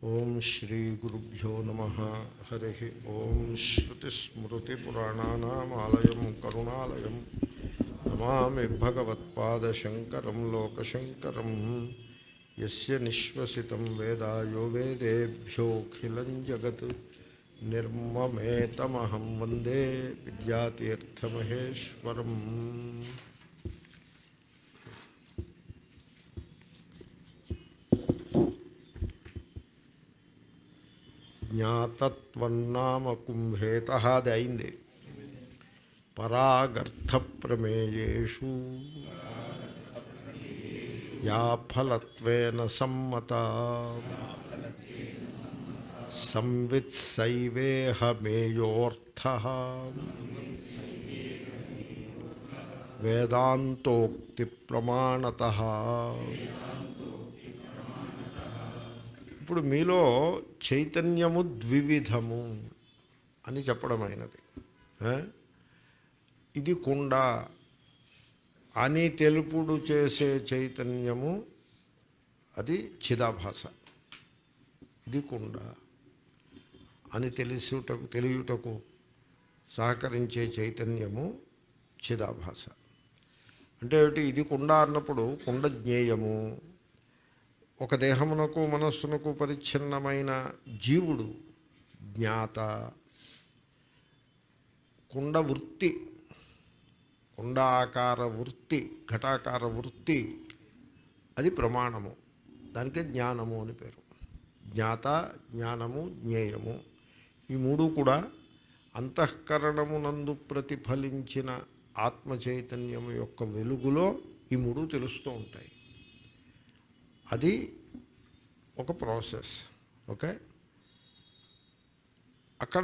ఓం శ్రీ గురుభ్యో నమ హరి ఓం శ్రుతిస్మృతిపురాణానామాలయం కరుణాలయం నమామి భగవత్పాదశంకరం లోకశంకరం యస్య నిశ్వసితం వేద యో వేదేభ్యోఖిలం జగత్ నిర్మమేతమహం వందే విద్యాతీర్థమహేశ్వరం జ్ఞాతత్వన్నామ కుంభేత అది అయింది పరాగర్థ ప్రమేయేషు యా ఫలత్వేన సమ్మత సంవిత్సైవేహమేయోర్థ వేదాంతోక్తి ప్రమాణత ఇప్పుడు మీలో చైతన్యము ద్వివిధము అని చెప్పడమైనది ఆ? ఇది కుండ అని తెలుపుడు చేసే చైతన్యము అది చిదాభాస ఇది కుండ అని తెలుసుటకు తెలియుటకు సహకరించే చైతన్యము చిదాభాస అంటే ఏమిటి ఇది కుండ అన్నప్పుడు కుండ జ్ఞేయము ఒక దేహమునకు మనస్సునకు పరిచ్ఛిన్నమైన జీవుడు జ్ఞాత కుండ వృత్తి కుండ ఆకార వృత్తి ఘటాకార వృత్తి అది ప్రమాణము దానికే జ్ఞానము అని పేరు జ్ఞాత జ్ఞానము జ్ఞేయము ఈ మూడు కూడా అంతఃకరణమునందు ప్రతిఫలించిన ఆత్మ చైతన్యము యొక్క వెలుగులో ఈ మూడు తెలుస్తూ ఉంటాయి అది ఒక ప్రాసెస్ ఓకే అక్కడ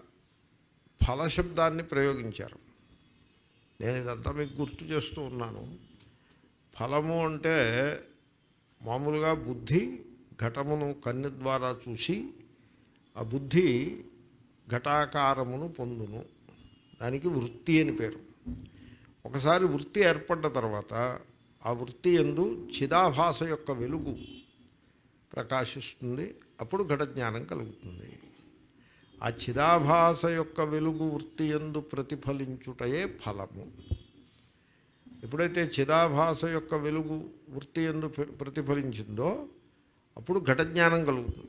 ఫలశబ్దాన్ని ప్రయోగించారు నేను ఇదంతా మీకు గుర్తు చేస్తూ ఉన్నాను ఫలము అంటే మామూలుగా బుద్ధి ఘటమును కన్ను ద్వారా చూసి ఆ బుద్ధి ఘటాకారమును పొందును దానికి వృత్తి అని పేరు ఒకసారి వృత్తి ఏర్పడ్డ తర్వాత ఆ వృత్తి ఎందు చిదాభాస యొక్క వెలుగు ప్రకాశిస్తుంది అప్పుడు ఘట జ్ఞానం కలుగుతుంది ఆ చిదాభాస యొక్క వెలుగు వృత్తి ఎందు ప్రతిఫలించుటయే ఫలము ఎప్పుడైతే చిదాభాస యొక్క వెలుగు వృత్తి ఎందు ప్ర- ప్రతిఫలించిందో అప్పుడు ఘట జ్ఞానం కలుగుతుంది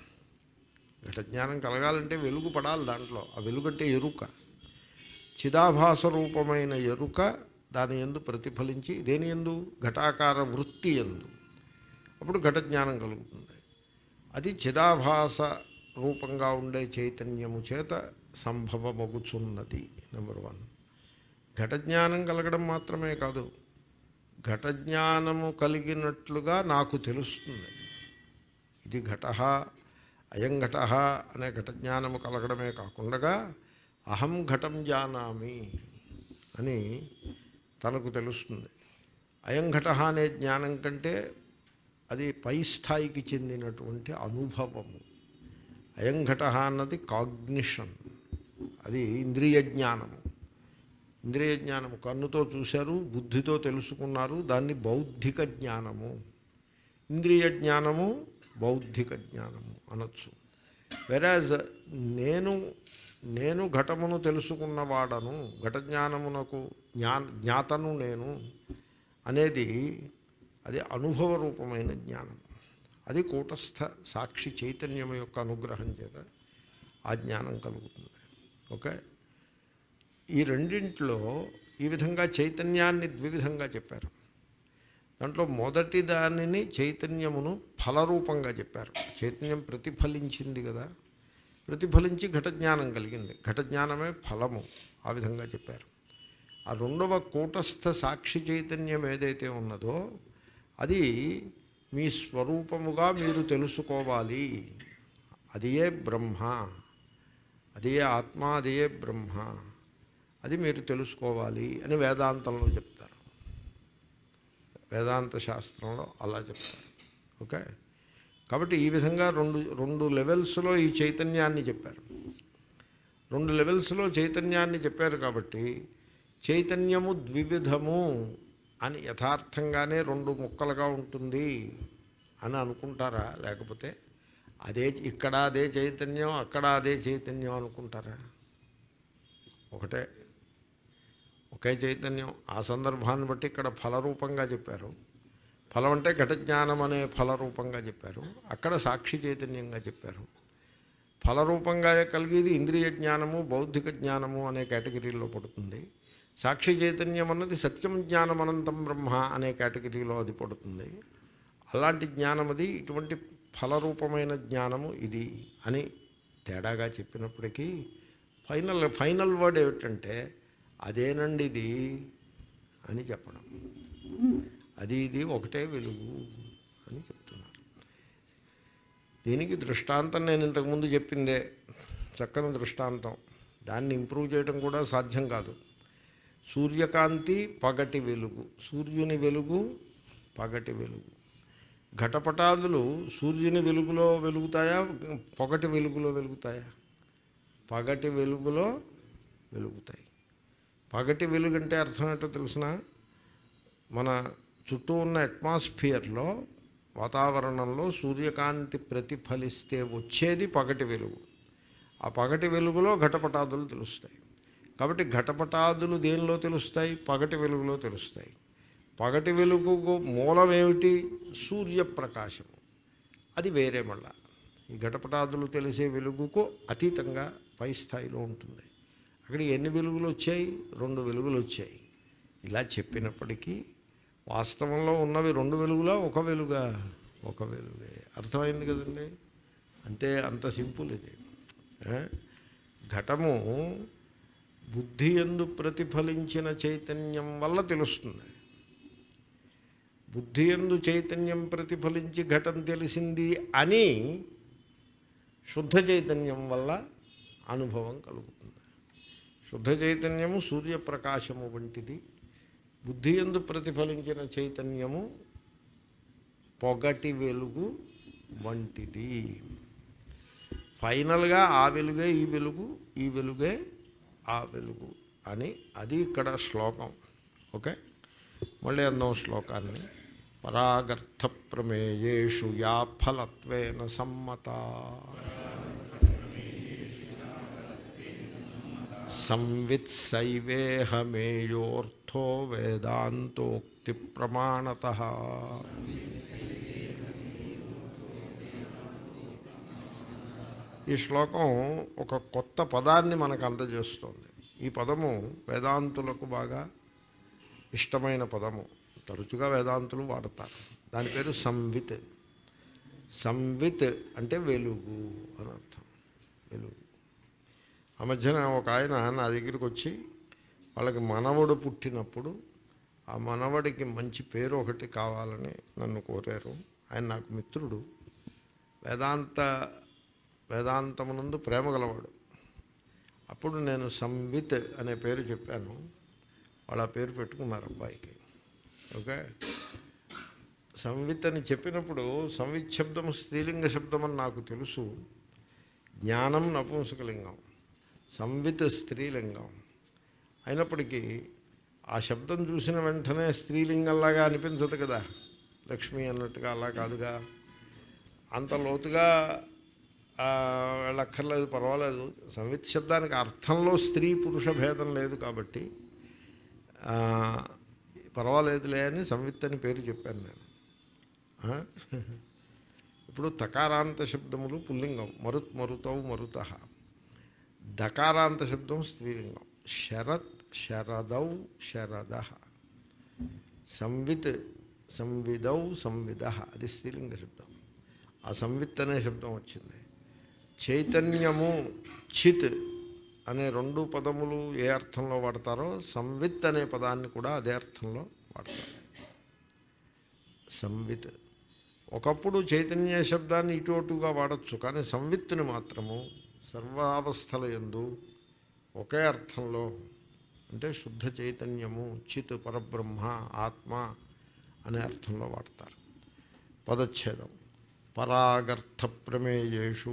ఘట జ్ఞానం కలగాలంటే వెలుగు పడాలి దాంట్లో ఆ వెలుగు అంటే ఎరుక చిదాభాస రూపమైన ఎరుక దాని ఎందు ప్రతిఫలించి దేని ఎందు ఘటాకార వృత్తి ఎందు అప్పుడు ఘట జ్ఞానం కలుగుతుంది అది చిదాభాస రూపంగా ఉండే చైతన్యము చేత సంభవమగుచున్నది నెంబర్ వన్ ఘట జ్ఞానం కలగడం మాత్రమే కాదు ఘట జ్ఞానము కలిగినట్లుగా నాకు తెలుస్తుంది ఇది ఘట అయం ఘట అనే ఘట జ్ఞానము కలగడమే కాకుండా అహం ఘటం జానామి అని తనకు తెలుస్తుంది అయం ఘట అనే జ్ఞానం కంటే అది పై స్థాయికి చెందినటువంటి అనుభవము అయం ఘట అన్నది కాగ్నిషన్ అది ఇంద్రియ జ్ఞానము ఇంద్రియ జ్ఞానము కన్నుతో చూశారు బుద్ధితో తెలుసుకున్నారు దాన్ని బౌద్ధిక జ్ఞానము ఇంద్రియ జ్ఞానము బౌద్ధిక జ్ఞానము అనొచ్చు వెరాజ్ నేను నేను ఘటమును తెలుసుకున్నవాడను ఘట జ్ఞానమునకు జ్ఞా జ్ఞాతను నేను అనేది అది అనుభవ రూపమైన జ్ఞానం అది కూటస్థ సాక్షి చైతన్యం యొక్క అనుగ్రహం చేత ఆ జ్ఞానం కలుగుతుంది ఓకే ఈ రెండింటిలో ఈ విధంగా చైతన్యాన్ని ద్వివిధంగా చెప్పారు దాంట్లో మొదటి దానిని చైతన్యమును ఫలరూపంగా చెప్పారు చైతన్యం ప్రతిఫలించింది కదా ప్రతిఫలించి ఘట జ్ఞానం కలిగింది ఘట జ్ఞానమే ఫలము ఆ విధంగా చెప్పారు ఆ రెండవ కూటస్థ సాక్షి చైతన్యం ఏదైతే ఉన్నదో అది మీ స్వరూపముగా మీరు తెలుసుకోవాలి అదియే బ్రహ్మ అదియే ఆత్మ అదియే బ్రహ్మ అది మీరు తెలుసుకోవాలి అని వేదాంతంలో చెప్తారు వేదాంత శాస్త్రంలో అలా చెప్తారు ఓకే కాబట్టి ఈ విధంగా రెండు రెండు లెవెల్స్లో ఈ చైతన్యాన్ని చెప్పారు రెండు లెవెల్స్లో చైతన్యాన్ని చెప్పారు కాబట్టి చైతన్యము ద్వివిధము అని యథార్థంగానే రెండు ముక్కలుగా ఉంటుంది అని అనుకుంటారా లేకపోతే అదే ఇక్కడ అదే చైతన్యం అక్కడ అదే చైతన్యం అనుకుంటారా ఒకటే ఒకే చైతన్యం ఆ సందర్భాన్ని బట్టి ఇక్కడ ఫలరూపంగా చెప్పారు ఫలం అంటే ఘట జ్ఞానం అనే ఫలరూపంగా చెప్పారు అక్కడ సాక్షి చైతన్యంగా చెప్పారు ఫలరూపంగా కలిగేది ఇంద్రియ జ్ఞానము బౌద్ధిక జ్ఞానము అనే కేటగిరీలో పడుతుంది సాక్షి చైతన్యం అన్నది సత్యం జ్ఞానం అనంతం బ్రహ్మ అనే కేటగిరీలో అది పడుతుంది అలాంటి జ్ఞానం అది ఇటువంటి ఫలరూపమైన జ్ఞానము ఇది అని తేడాగా చెప్పినప్పటికీ ఫైనల్ ఫైనల్ వర్డ్ ఏమిటంటే అదేనండి ఇది అని చెప్పడం అది ఇది ఒకటే వెలుగు అని చెప్తున్నారు దీనికి దృష్టాంతం నేను ఇంతకుముందు చెప్పిందే చక్కని దృష్టాంతం దాన్ని ఇంప్రూవ్ చేయడం కూడా సాధ్యం కాదు సూర్యకాంతి పగటి వెలుగు సూర్యుని వెలుగు పగటి వెలుగు ఘటపటాదులు సూర్యుని వెలుగులో వెలుగుతాయా పొగటి వెలుగులో వెలుగుతాయా పగటి వెలుగులో వెలుగుతాయి పగటి వెలుగు అంటే అర్థం ఏంటో తెలిసిన మన చుట్టూ ఉన్న అట్మాస్ఫియర్లో వాతావరణంలో సూర్యకాంతి ప్రతిఫలిస్తే వచ్చేది పగటి వెలుగు ఆ పగటి వెలుగులో ఘటపటాదులు తెలుస్తాయి కాబట్టి ఘటపటాదులు దేనిలో తెలుస్తాయి పగటి వెలుగులో తెలుస్తాయి పగటి వెలుగుకు మూలం ఏమిటి సూర్యప్రకాశము అది వేరే మళ్ళా ఈ ఘటపటాదులు తెలిసే వెలుగుకు అతీతంగా పై స్థాయిలో ఉంటుంది అక్కడ ఎన్ని వెలుగులు వచ్చాయి రెండు వెలుగులు వచ్చాయి ఇలా చెప్పినప్పటికీ వాస్తవంలో ఉన్నవి రెండు వెలుగులా ఒక వెలుగా ఒక వెలుగే అర్థమైంది కదండి అంతే అంత సింపుల్ ఇది ఆ? ఘటము బుద్ధి ఎందు ప్రతిఫలించిన చైతన్యం వల్ల తెలుస్తుంది బుద్ధి ఎందు చైతన్యం ప్రతిఫలించి ఘటం తెలిసింది అని శుద్ధ చైతన్యం వల్ల అనుభవం కలుగుతుంది శుద్ధ చైతన్యము సూర్యప్రకాశము వంటిది బుద్ధి ఎందు ప్రతిఫలించిన చైతన్యము పొగటి వెలుగు వంటిది ఫైనల్గా ఆ వెలుగే ఈ వెలుగు ఈ వెలుగే ఆ వెలుగు అని అది ఇక్కడ శ్లోకం ఓకే మళ్ళీ అందాం శ్లోకాన్ని పరాగర్థ ప్రమేయేషు యా ఫలత్వేన సమ్మత సంవిత్సైవేహమేయోర్థో వేదాంతోక్తి ప్రమాణత ఈ శ్లోకం ఒక కొత్త పదాన్ని మనకు అందజేస్తుంది ఈ పదము వేదాంతులకు బాగా ఇష్టమైన పదము తరచుగా వేదాంతులు వాడతారు దాని పేరు సంవిత్ సంవిత్ అంటే వెలుగు అని అర్థం వెలుగు ఆ మధ్యన ఒక ఆయన నా దగ్గరికి వచ్చి వాళ్ళకి మనవడు పుట్టినప్పుడు ఆ మనవడికి మంచి పేరు ఒకటి కావాలని నన్ను కోరారు ఆయన నాకు మిత్రుడు వేదాంత వేదాంతమునందు ప్రేమ గలవాడు అప్పుడు నేను సంవిత్ అనే పేరు చెప్పాను వాళ్ళు ఆ పేరు పెట్టుకున్నారు అబ్బాయికి ఓకే సంవిత్ అని చెప్పినప్పుడు సంవిత్ శబ్దం స్త్రీలింగ శబ్దం అని నాకు తెలుసు జ్ఞానం నపుంసకలింగం సంవిత్ స్త్రీలింగం అయినప్పటికీ ఆ శబ్దం చూసిన వెంటనే స్త్రీలింగంలాగా అనిపించదు కదా లక్ష్మి అన్నట్టుగా అలా కాదుగా అంత లోతుగా ఆ, వెళ్ళక్కర్లేదు పర్వాలేదు సంవిత్ శబ్దానికి అర్థంలో స్త్రీ పురుష భేదం లేదు కాబట్టి ఆ, పర్వాలేదులే అని సంవిత్ అని పేరు చెప్పాను నేను ఆ? ఇప్పుడు తకారాంత శబ్దములు పుల్లింగం మరుత్ మరుతౌ మరుత దకారాంత శబ్దం స్త్రీలింగం శరత్ శరదౌ శరద సంవిత్ సంవిదౌ సంవిద అది స్త్రీలింగ శబ్దం ఆ సంవిత్ అనే శబ్దం వచ్చింది చైతన్యము చిత్ అనే రెండు పదములు ఏ అర్థంలో వాడతారో సంవిత్ అనే పదాన్ని కూడా అదే అర్థంలో వాడతారు సంవిత్ ఒకప్పుడు చైతన్య శబ్దాన్ని ఇటు అటుగా వాడచ్చు కానీ సంవిత్తుని మాత్రము సర్వావస్థల యందు ఒకే అర్థంలో అంటే శుద్ధ చైతన్యము చిత్ పరబ్రహ్మ ఆత్మ అనే అర్థంలో వాడతారు పదచ్ఛేదం పరాగర్థ ప్రమేయేషు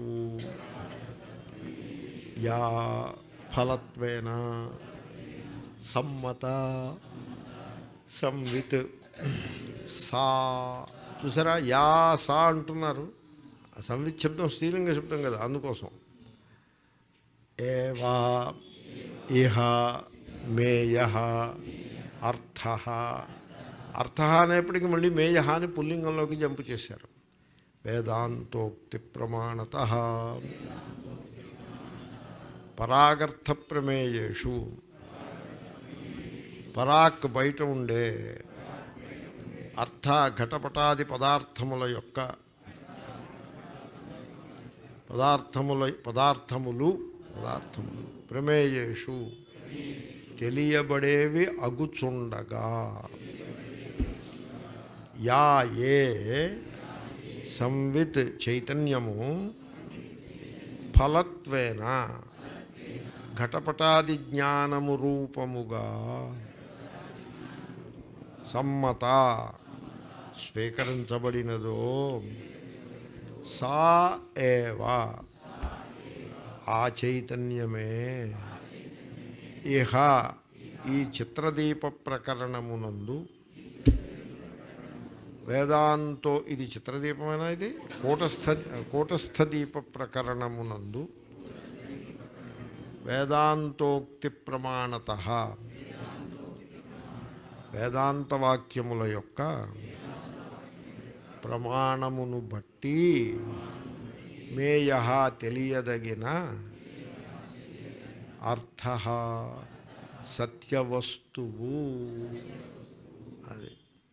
యా ఫలత్వేన సమ్మత సంవిత్ సా చూసారా యా సా అంటున్నారు ఆ సంవిత్ శబ్దం స్త్రీలింగ శబ్దం కదా అందుకోసం ఏవా ఇహ మేయ అర్థ అర్థ అనేప్పటికీ మళ్ళీ మేయ అని పుల్లింగంలోకి జంపు చేశారు వేదాంతోక్తి ప్రమాణత పరాగర్థ ప్రమేయేషు పరాక్ బయట ఉండే అర్థ ఘటపటాది పదార్థముల యొక్క పదార్థముల పదార్థములు పదార్థములు ప్రమేయేషు తెలియబడేవి అగుచుండగా యా ఏ సంవిత్ చైతన్యము ఫలత్వేన ఘటపటాది జ్ఞానము రూపముగా సమ్మత స్వీకరించబడినదో సా ఏవా ఆ చైతన్యమే ఇహ ఈ చిత్రదీప ప్రకరణమునందు వేదాంతో ఇది చిత్రదీపమేనా ఇది కూటస్థ కూటస్థ దీప ప్రకరణమునందు వేదాంతోక్తి ప్రమాణత వేదాంత వాక్యముల యొక్క ప్రమాణమును బట్టి మేయ తెలియదగిన అర్థ సత్యవస్తువు అది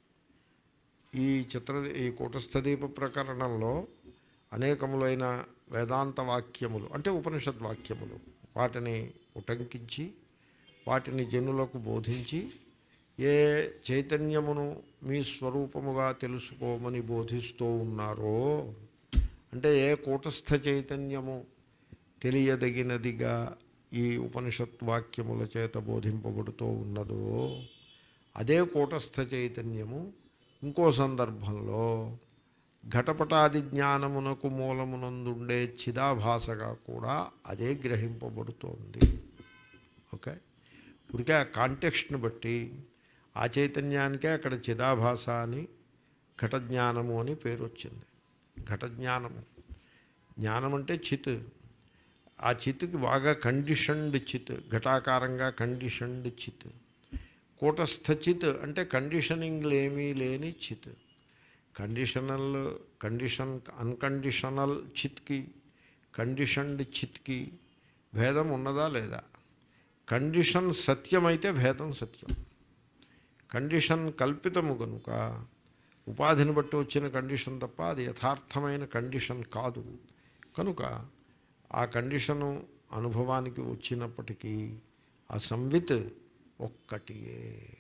ఈ చిత్ర ఈ కూటస్థ దీప ప్రకరణంలో అనేకములైన వేదాంత వాక్యములు అంటే ఉపనిషద్ వాక్యములు వాటిని ఉటంకించి వాటిని జనులకు బోధించి ఏ చైతన్యమును మీ స్వరూపముగా తెలుసుకోమని బోధిస్తూ ఉన్నారో అంటే ఏ కూటస్థ చైతన్యము తెలియదగినదిగా ఈ ఉపనిషత్ వాక్యముల చేత బోధింపబడుతూ ఉన్నదో అదే కూటస్థ చైతన్యము ఇంకో సందర్భంలో ఘటపటాది జ్ఞానమునకు మూలమునందుండే చిదాభాసగా కూడా అదే గ్రహింపబడుతోంది ఓకే ఊరికే ఆ కాంటెక్స్ట్ని బట్టి ఆ చైతన్యానికే అక్కడ చిదాభాస అని ఘట జ్ఞానము అని పేరు వచ్చింది ఘట జ్ఞానము జ్ఞానం అంటే చిత్ ఆ చిత్తుకి బాగా కండిషన్డ్ చిత్ ఘటాకారంగా కండిషన్డ్ చిత్ కూటస్థ చిత్ అంటే కండిషనింగ్లు ఏమీ లేని చిత్ కండిషనల్ కండిషన్ అన్కండిషనల్ చిత్కి కండిషన్డ్ చిత్కి భేదం ఉన్నదా లేదా కండిషన్ సత్యమైతే భేదం సత్యం కండిషన్ కల్పితము కనుక ఉపాధిని బట్టి వచ్చిన కండిషన్ తప్ప అది యథార్థమైన కండిషన్ కాదు కనుక ఆ కండిషను అనుభవానికి వచ్చినప్పటికీ ఆ సంవిత్ ఒక్కటియే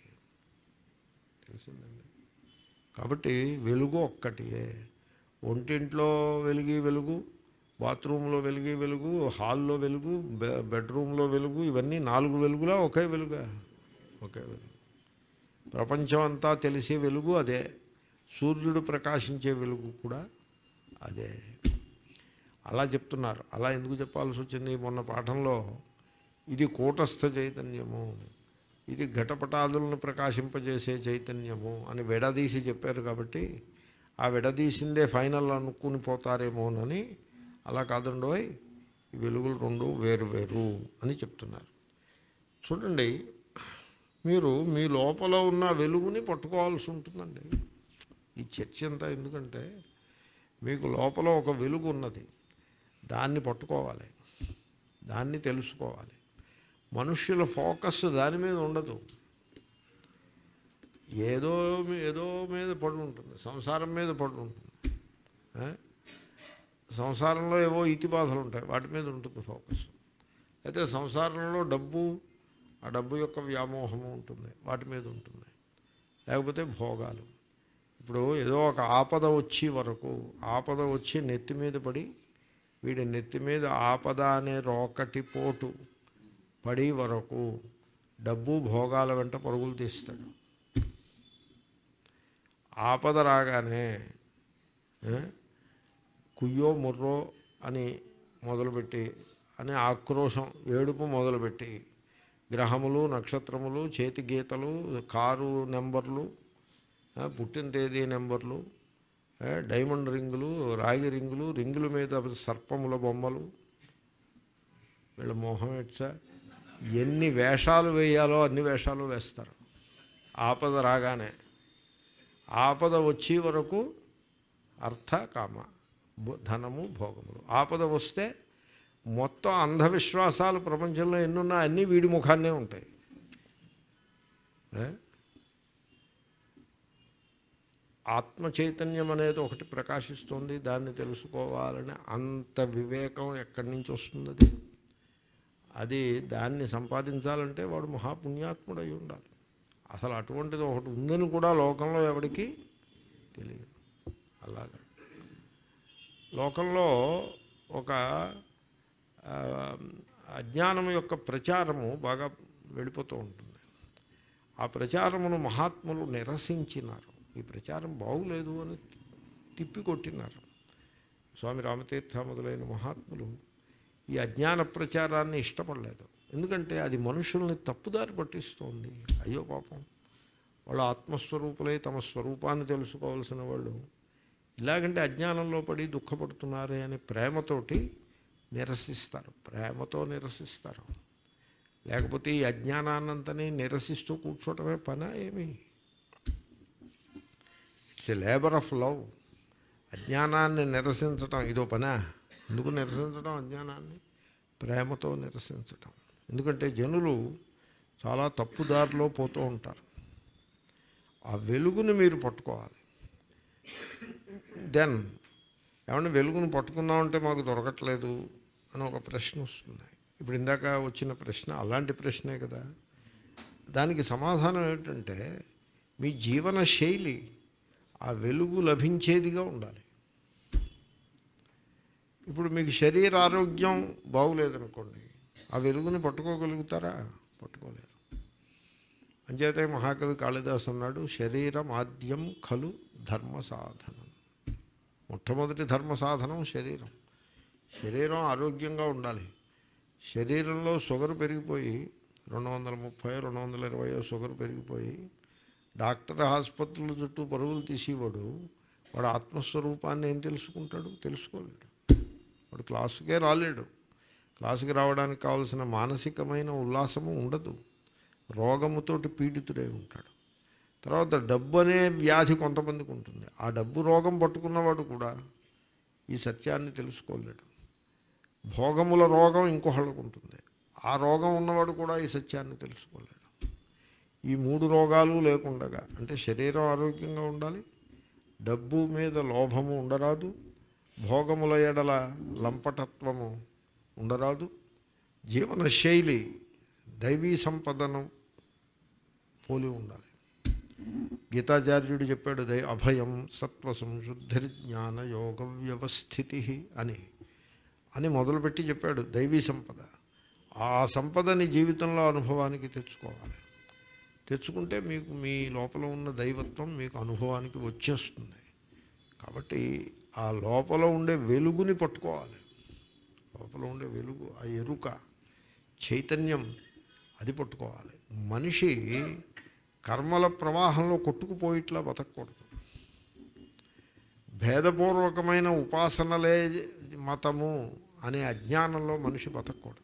తెలిసిందండి కాబట్టి వెలుగు ఒక్కటియే ఒంటింట్లో వెలిగి వెలుగు బాత్రూంలో వెలిగి వెలుగు హాల్లో వెలుగు బె- బెడ్రూమ్లో వెలుగు ఇవన్నీ నాలుగు వెలుగులా ఒకే వెలుగా ఒకే వెలుగు ప్రపంచం అంతా తెలిసే వెలుగు అదే సూర్యుడు ప్రకాశించే వెలుగు కూడా అదే అలా చెప్తున్నారు అలా ఎందుకు చెప్పాల్సి వచ్చింది మొన్న పాఠంలో ఇది కూటస్థ చైతన్యము ఇది ఘటపటాదులను ప్రకాశింపజేసే చైతన్యము అని విడదీసి చెప్పారు కాబట్టి ఆ విడదీసిందే ఫైనల్ అనుకుని పోతారేమోనని అలా కాదండోయ్ ఈ వెలుగులు రెండు వేరు వేరు అని చెప్తున్నారు చూడండి మీరు మీ లోపల ఉన్న వెలుగుని పట్టుకోవాల్సి ఉంటుందండి ఈ చర్చ అంతా ఎందుకంటే మీకు లోపల ఒక వెలుగు ఉన్నది దాన్ని పట్టుకోవాలి దాన్ని తెలుసుకోవాలి మనుష్యుల ఫోకస్ దాని మీద ఉండదు ఏదో మీ- ఏదో మీద పడి ఉంటుంది సంసారం మీద పడి ఉంటుంది ఆ? సంసారంలో ఏవో ఇతి బాధలు ఉంటాయి వాటి మీద ఉంటుంది ఫోకస్ అయితే సంసారంలో డబ్బు ఆ డబ్బు యొక్క వ్యామోహము ఉంటుంది వాటి మీద ఉంటుంది లేకపోతే భోగాలు ఇప్పుడు ఏదో ఒక ఆపద వచ్చి వరకు ఆపద వచ్చి నెత్తి మీద పడి వీడి నెత్తి మీద ఆపద అనే రోకటి పోటు పడి వరకు డబ్బు భోగాల వెంట పరుగులు తీస్తాడు ఆపద రాగానే ఏ, కుయ్యో ముర్రో అని మొదలుపెట్టి అని ఆక్రోశం ఏడుపు మొదలుపెట్టి గ్రహములు నక్షత్రములు చేతి గీతలు కారు నెంబర్లు ఆ, పుట్టిన తేదీ నెంబర్లు ఏ, డైమండ్ రింగులు రాగి రింగులు రింగుల మీద సర్పముల బొమ్మలు వీళ్ళ మోహం ఎట్సా ఎన్ని వేషాలు వేయాలో అన్ని వేషాలు వేస్తారు ఆపద రాగానే ఆపద వచ్చే వరకు అర్థ కామ భో- ధనము భోగములు ఆపద వస్తే మొత్తం అంధవిశ్వాసాలు ప్రపంచంలో ఎన్నున్నా అన్నీ వీడి ముఖాన్నే ఉంటాయి ఏ? ఆత్మ చైతన్యం అనేది ఒకటి ప్రకాశిస్తుంది దాన్ని తెలుసుకోవాలని అంత వివేకం ఎక్కడి నుంచి వస్తుంది అది అది దాన్ని సంపాదించాలంటే వాడు మహాపుణ్యాత్ముడై ఉండాలి అసలు అటువంటిది ఒకటి ఉందని కూడా లోకంలో ఎవరికి తెలియదు అలాగా లోకంలో ఒక ఆ, అజ్ఞానం యొక్క ప్రచారము బాగా వెళ్ళిపోతూ ఉంటుంది ఆ ప్రచారమును మహాత్ములు నిరసించినారు ఈ ప్రచారం బాగులేదు అని తిప్పికొట్టినారు స్వామి రామతీర్థ మొదలైన మహాత్ములు ఈ అజ్ఞాన ప్రచారాన్ని ఇష్టపడలేదు ఎందుకంటే అది మనుషుల్ని తప్పుదారి పట్టిస్తోంది అయ్యో పాపం వాళ్ళు ఆత్మస్వరూపులై తమ స్వరూపాన్ని తెలుసుకోవాల్సిన వాళ్ళు ఇలాగంటే అజ్ఞానంలో పడి దుఃఖపడుతున్నారే అని ప్రేమతోటి నిరసిస్తారు ప్రేమతో నిరసిస్తారు లేకపోతే ఈ అజ్ఞానాన్నంతని నిరసిస్తూ కూర్చోవటమే పనా ఏమి it's a labour of love అజ్ఞానాన్ని నిరసించటం ఇదో పనా ఎందుకు నిరసించడం అజ్ఞానాన్ని ప్రేమతో నిరసించటం ఎందుకంటే జనులు చాలా తప్పుదారిలో పోతూ ఉంటారు ఆ వెలుగుని మీరు పట్టుకోవాలి దెన్ ఏమన్నా వెలుగును పట్టుకుందామంటే మాకు దొరకట్లేదు అని ఒక ప్రశ్న వస్తుంది ఇప్పుడు ఇందాక వచ్చిన ప్రశ్న అలాంటి ప్రశ్నే కదా దానికి సమాధానం ఏంటంటే మీ జీవన శైలి ఆ వెలుగు లభించేదిగా ఉండాలి ఇప్పుడు మీకు శరీర ఆరోగ్యం బాగులేదనుకోండి ఆ వెలుగుని పట్టుకోగలుగుతారా పట్టుకోలేరు అంచేతే మహాకవి కాళిదాస్ అన్నాడు శరీరం ఆద్యం ఖలు ధర్మ సాధనం మొట్టమొదటి ధర్మ సాధనం శరీరం శరీరం ఆరోగ్యంగా ఉండాలి శరీరంలో షుగర్ పెరిగిపోయి రెండు వందల ముప్పై రెండు వందల ఇరవై షుగర్ పెరిగిపోయి డాక్టర్ ఆసుపత్రుల చుట్టూ పరుగులు తీసేవాడు వాడు ఆత్మస్వరూపాన్ని ఏం తెలుసుకుంటాడు తెలుసుకోలేడు వాడు క్లాసుకే రాలేడు క్లాసుకి రావడానికి కావలసిన మానసికమైన ఉల్లాసము ఉండదు రోగముతోటి పీడితుడై ఉంటాడు తర్వాత డబ్బు అనే వ్యాధి కొంతమందికి ఉంటుంది ఆ డబ్బు రోగం పట్టుకున్నవాడు కూడా ఈ సత్యాన్ని తెలుసుకోలేడు భోగముల రోగం ఇంకొకళ్ళకు ఉంటుంది ఆ రోగం ఉన్నవాడు కూడా ఈ సత్యాన్ని తెలుసుకోలేడు ఈ మూడు రోగాలు లేకుండగా అంటే శరీరం ఆరోగ్యంగా ఉండాలి డబ్బు మీద లోభము ఉండరాదు భోగముల ఎడల లంపటత్వము ఉండరాదు జీవన శైలి దైవీ సంపదను పోలి ఉండాలి గీతాచార్యుడు చెప్పాడు దై అభయం సత్వ సంశుద్ధిర్జ్ఞాన యోగ వ్యవస్థితి అని అని మొదలుపెట్టి చెప్పాడు దైవీ సంపద ఆ సంపదని జీవితంలో అనుభవానికి తెచ్చుకోవాలి తెచ్చుకుంటే మీకు మీ లోపల ఉన్న దైవత్వం మీకు అనుభవానికి వచ్చేస్తుంది కాబట్టి ఆ లోపల ఉండే వెలుగుని పట్టుకోవాలి లోపల ఉండే వెలుగు ఆ ఎరుక చైతన్యం అది పట్టుకోవాలి మనిషి కర్మల ప్రవాహంలో కొట్టుకుపోయిట్లా బతకూడదు భేదపూర్వకమైన ఉపాసనలే మతము అనే అజ్ఞానంలో మనిషి బతకూడదు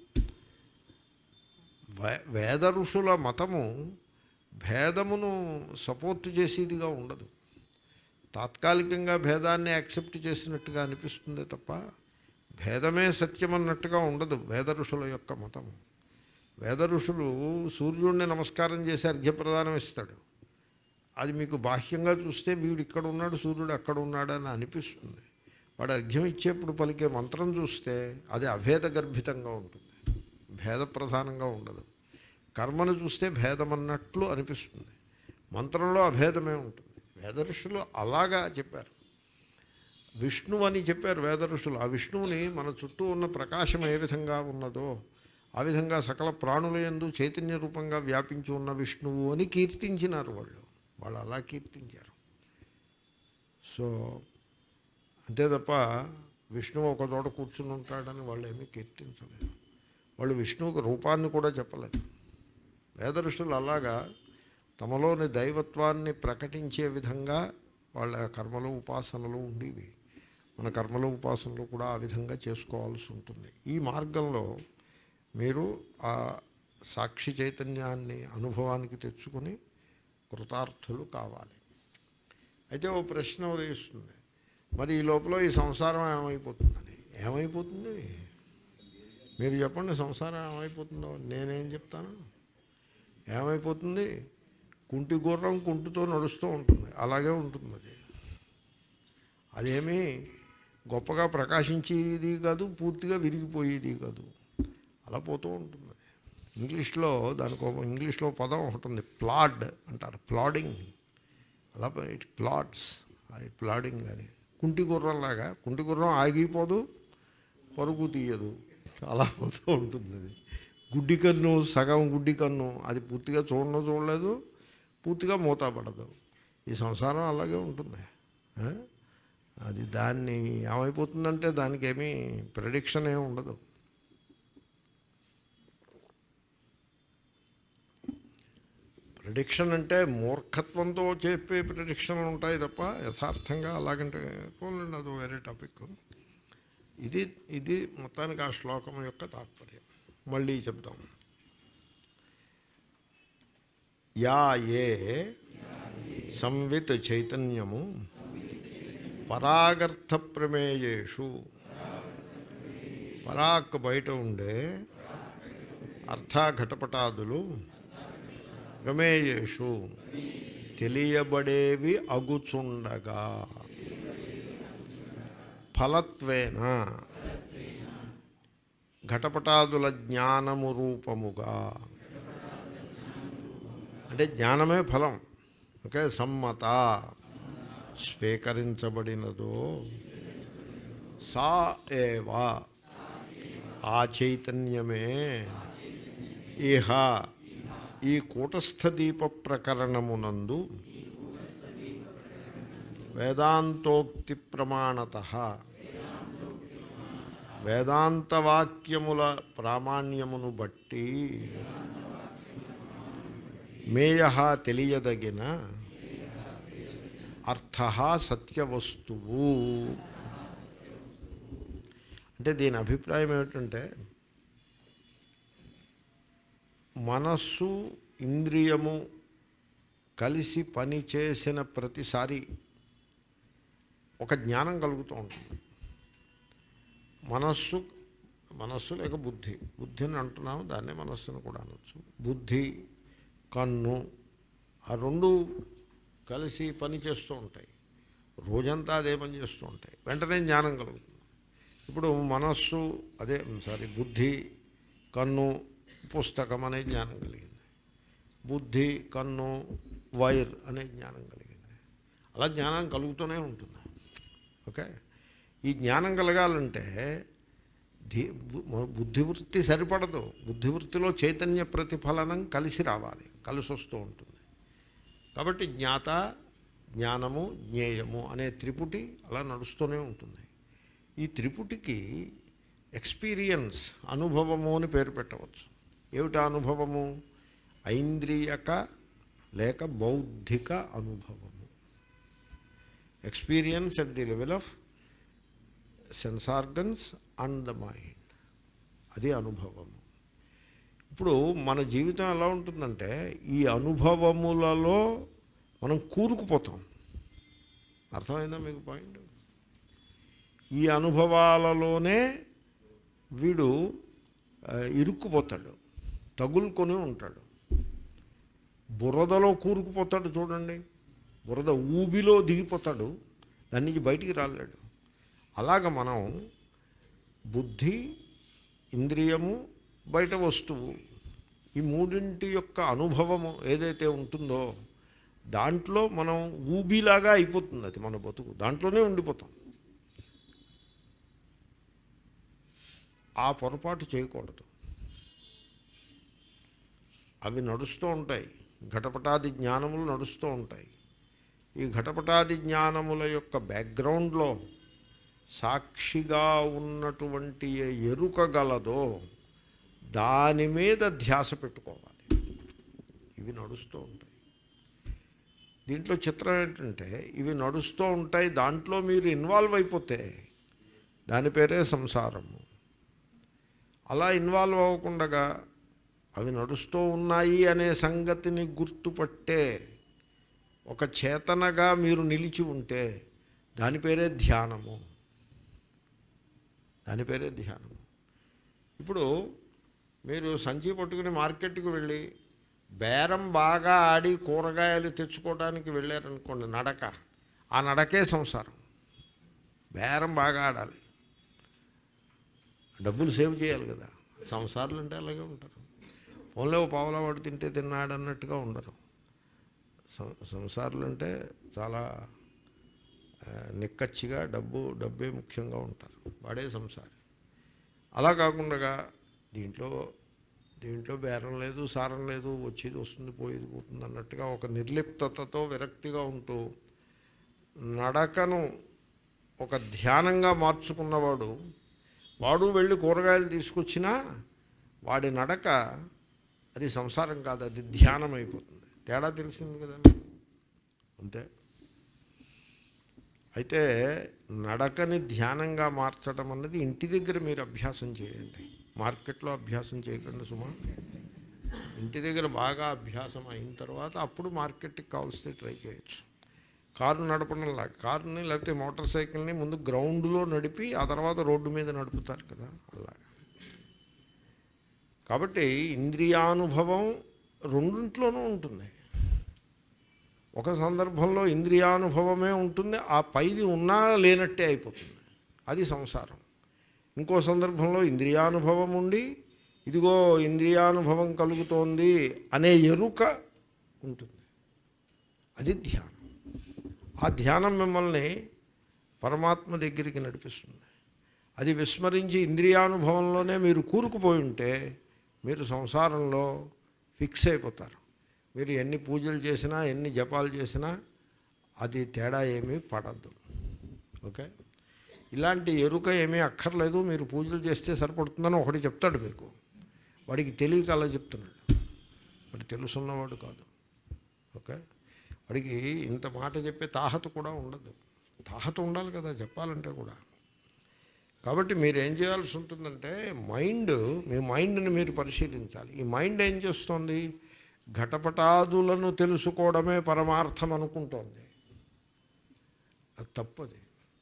వే- వేద ఋషుల మతము భేదమును సపోర్ట్ చేసేదిగా ఉండదు తాత్కాలికంగా భేదాన్ని యాక్సెప్ట్ చేసినట్టుగా అనిపిస్తుంది తప్ప భేదమే సత్యమన్నట్టుగా ఉండదు వేద ఋషుల యొక్క మతము వేద ఋషులు సూర్యుడిని నమస్కారం చేసి అర్ఘ్యప్రదానం ఇస్తాడు అది మీకు బాహ్యంగా చూస్తే వీడు ఇక్కడ ఉన్నాడు సూర్యుడు అక్కడ ఉన్నాడు అని అనిపిస్తుంది వాడు అర్ఘ్యం ఇచ్చేప్పుడు పలికే మంత్రం చూస్తే అది అభేద గర్భితంగా ఉంటుంది భేద ప్రధానంగా ఉండదు కర్మను చూస్తే భేదమన్నట్లు అనిపిస్తుంది మంత్రంలో అభేదమే ఉంటుంది వేద ఋషులు అలాగా చెప్పారు విష్ణువు అని చెప్పారు వేద ఋషులు ఆ విష్ణువుని మన చుట్టూ ఉన్న ప్రకాశం ఏ విధంగా ఉన్నదో ఆ విధంగా సకల ప్రాణుల యందు చైతన్య రూపంగా వ్యాపించి ఉన్న విష్ణువు అని కీర్తించినారు వాళ్ళు వాళ్ళు అలా కీర్తించారు సో అంతే తప్ప విష్ణువు ఒక చోట కూర్చుని ఉంటాడని వాళ్ళు ఏమీ కీర్తించలేదు వాళ్ళు విష్ణువుకి రూపాన్ని కూడా చెప్పలేదు వేద ఋషులు అలాగా తమలోని దైవత్వాన్ని ప్రకటించే విధంగా వాళ్ళ కర్మలు ఉపాసనలు ఉండేవి మన కర్మలు ఉపాసనలు కూడా ఆ విధంగా చేసుకోవాల్సి ఉంటుంది ఈ మార్గంలో మీరు ఆ సాక్షి చైతన్యాన్ని అనుభవానికి తెచ్చుకొని కృతార్థులు కావాలి అయితే ఓ ప్రశ్న ఉదయిస్తుంది మరి ఈ లోపల ఈ సంసారం ఏమైపోతుందని ఏమైపోతుంది మీరు చెప్పండి సంసారం ఏమైపోతుందో నేనేం చెప్తాను ఏమైపోతుంది కుంటి గుర్రం కుంటితో నడుస్తూ ఉంటుంది అలాగే ఉంటుంది అది అదేమీ గొప్పగా ప్రకాశించేది కాదు పూర్తిగా విరిగిపోయేది కాదు అలా పోతూ ఉంటుంది అది ఇంగ్లీష్లో దానికి ఒక ఇంగ్లీష్లో పదం ఒకటి ఉంది ప్లాడ్ అంటారు ప్లాడింగ్ అలా ఇట్ ప్లాట్స్ ఇట్ ప్లాడింగ్ అని కుంటి గుర్రంలాగా కుంటి గుర్రం ఆగిపోదు పరుగు తీయదు అలా పోతూ ఉంటుంది అది గుడ్డి కన్ను సగం గుడ్డి కన్ను అది పూర్తిగా చూడను చూడలేదు పూర్తిగా మూతపడదు ఈ సంసారం అలాగే ఉంటుంది ఆ? అది దాన్ని ఏమైపోతుందంటే దానికి ఏమీ ప్రెడిక్షన్ ఏమి ఉండదు ప్రిడిక్షన్ అంటే మూర్ఖత్వంతో చెప్పే ప్రిడిక్షన్లు ఉంటాయి తప్ప యథార్థంగా అలాగంటే పోలండి అది వేరే టాపిక్ ఇది ఇది మొత్తానికి ఆ శ్లోకం యొక్క తాత్పర్యం మళ్ళీ చెప్దాం యా ఏ సంవిత్ చైతన్యము పరాగర్థ ప్రమేయేషు పరాక్ బయట ఉండే అర్థఘటపటాదులు ప్రమేయేషు తెలియబడేవి అగుచుండగా ఫలత్వేన ఘటపటాదుల జ్ఞానము రూపముగా అంటే జ్ఞానమే ఫలం ఓకే సమ్మత స్వీకరించబడినదో సా ఏవా ఆ చైతన్యమే ఇహ ఈ కూటస్థ దీప ప్రకరణమునందు వేదాంతోక్తి ప్రమాణత వేదాంతవాక్యముల ప్రామాణ్యమును బట్టి మేయ తెలియదగిన అర్థ సత్యవస్తువు అంటే దీని అభిప్రాయం ఏమిటంటే మనస్సు ఇంద్రియము కలిసి పని చేసిన ప్రతిసారి ఒక జ్ఞానం కలుగుతూ ఉంటుంది మనస్సు మనస్సు లేక బుద్ధి బుద్ధిని అంటున్నాము దాన్నే మనస్సును కూడా అనొచ్చు బుద్ధి కన్ను ఆ రెండు కలిసి పని చేస్తూ ఉంటాయి రోజంతా అదే పని చేస్తూ ఉంటాయి వెంటనే జ్ఞానం కలుగుతుంది ఇప్పుడు మనస్సు అదే సారీ బుద్ధి కన్ను పుస్తకం అనే జ్ఞానం కలిగింది బుద్ధి కన్ను వైర్ అనే జ్ఞానం కలిగింది అలా జ్ఞానం కలుగుతూనే ఉంటుంది ఓకే ఈ జ్ఞానం కలగాలంటే ధీ బు- బుద్ధివృత్తి సరిపడదు బుద్ధివృత్తిలో చైతన్య ప్రతిఫలనం కలిసి రావాలి కలిసి వస్తూ ఉంటుంది కాబట్టి జ్ఞాత జ్ఞానము జ్ఞేయము అనే త్రిపుటి అలా నడుస్తూనే ఉంటుంది ఈ త్రిపుటికి ఎక్స్పీరియన్స్ అనుభవము అని పేరు పెట్టవచ్చు ఏమిటా అనుభవము ఐంద్రియక లేక బౌద్ధిక అనుభవము experience at the level of sense organs and the mind అది అనుభవము ఇప్పుడు మన జీవితం ఎలా ఉంటుందంటే ఈ అనుభవములలో మనం కూరుకుపోతాం అర్థమైందా మీకు పాయింట్ ఈ అనుభవాలలోనే వీడు ఆ, ఇరుక్కుపోతాడు తగులుకొని ఉంటాడు బురదలో కూరుకుపోతాడు చూడండి బురద ఊబిలో దిగిపోతాడు దాని నుంచి బయటికి రాలేడు అలాగ మనం బుద్ధి ఇంద్రియము బయట వస్తువు ఈ మూడింటి యొక్క అనుభవము ఏదైతే ఉంటుందో దాంట్లో మనం ఊబిలాగా అయిపోతుంది అది మన బతుకు దాంట్లోనే ఉండిపోతాం ఆ పొరపాటు చేయకూడదు అవి నడుస్తూ ఉంటాయి ఘటపటాది జ్ఞానములు నడుస్తూ ఉంటాయి ఈ ఘటపటాది జ్ఞానముల యొక్క బ్యాక్గ్రౌండ్లో సాక్షిగా ఉన్నటువంటి ఏ ఎరుక గలదో దాని మీద ధ్యాస పెట్టుకోవాలి ఇవి నడుస్తూ ఉంటాయి దీంట్లో చిత్రం ఏంటంటే ఇవి నడుస్తూ ఉంటాయి దాంట్లో మీరు ఇన్వాల్వ్ అయిపోతే దాని పేరే సంసారము అలా ఇన్వాల్వ్ అవ్వకుండా అవి నడుస్తూ ఉన్నాయి అనే సంగతిని గుర్తుపట్టే ఒక చేతనగా మీరు నిలిచి ఉంటే దాని పేరే ధ్యానము దాని పేరే ధ్యానము ఇప్పుడు మీరు సంచి పట్టుకుని మార్కెట్కి వెళ్ళి బేరం బాగా ఆడి కూరగాయలు తెచ్చుకోవడానికి వెళ్ళారనుకోండి నడక ఆ నడకే సంసారం బేరం బాగా ఆడాలి డబ్బులు సేవ్ చేయాలి కదా సంసారాలు అంటే అలాగే ఉంటారు ఓన్లీ ఓ పావులా వాడు తింటే తిన్నాడు అన్నట్టుగా ఉండరు సం- సంసారాలు అంటే చాలా ఆ, నిక్కచ్చిగా డబ్బు డబ్బే ముఖ్యంగా ఉంటారు వాడే సంసారి అలా కాకుండా దీంట్లో దీంట్లో బేరం లేదు సారం లేదు వచ్చేది వస్తుంది పోయేది పోతుంది అన్నట్టుగా ఒక నిర్లిప్తతతో విరక్తిగా ఉంటూ నడకను ఒక ధ్యానంగా మార్చుకున్నవాడు వాడు వెళ్ళి కూరగాయలు తీసుకొచ్చినా వాడి నడక అది సంసారం కాదు అది ధ్యానం అయిపోతుంది తేడా తెలిసింది కదా మీకు? అంతే అయితే నడకని ధ్యానంగా మార్చడం అన్నది ఇంటి దగ్గర మీరు అభ్యాసం చేయండి మార్కెట్లో అభ్యాసం చేయకండి సుమా ఇంటి దగ్గర బాగా అభ్యాసం అయిన తర్వాత అప్పుడు మార్కెట్కి కావాల్సి ట్రై చేయొచ్చు కారు నడపడంలా కారుని లేకపోతే మోటార్ సైకిల్ని ముందు గ్రౌండ్లో నడిపి ఆ తర్వాత రోడ్డు మీద నడుపుతారు కదా అలాగా కాబట్టి ఇంద్రియానుభవం రెండింట్లోనూ ఉంటుంది ఒక సందర్భంలో ఇంద్రియానుభవమే ఉంటుంది ఆ పైది ఉన్నా లేనట్టే అయిపోతుంది అది సంసారం ఇంకో సందర్భంలో ఇంద్రియానుభవం ఉండి ఇదిగో ఇంద్రియానుభవం కలుగుతోంది అనే ఎరుక ఉంటుంది అది ధ్యానం ఆ ధ్యానం మిమ్మల్ని పరమాత్మ దగ్గరికి నడిపిస్తుంది అది విస్మరించి ఇంద్రియానుభవంలోనే మీరు కూరుకుపోయి ఉంటే మీరు సంసారంలో ఫిక్స్ అయిపోతారు మీరు ఎన్ని పూజలు చేసినా ఎన్ని జపాలు చేసినా అది తేడా ఏమీ పడద్దు ఓకే ఇలాంటి ఎరుక ఏమీ అక్కర్లేదు మీరు పూజలు చేస్తే సరిపడుతుందని ఒకటి చెప్తాడు మీకు వాడికి తెలియక అలా చెప్తున్నాడు వాడు తెలుసున్నవాడు కాదు ఓకే వాడికి ఇంత మాట చెప్పే తాహత కూడా ఉండదు తాహత ఉండాలి కదా చెప్పాలంటే కూడా కాబట్టి మీరు ఏం చేయాల్సి ఉంటుందంటే మైండ్ మీ మైండ్ని మీరు పరిశీలించాలి ఈ మైండ్ ఏం చేస్తుంది ఘటపటాదులను తెలుసుకోవడమే పరమార్థం అనుకుంటోంది అది తప్పది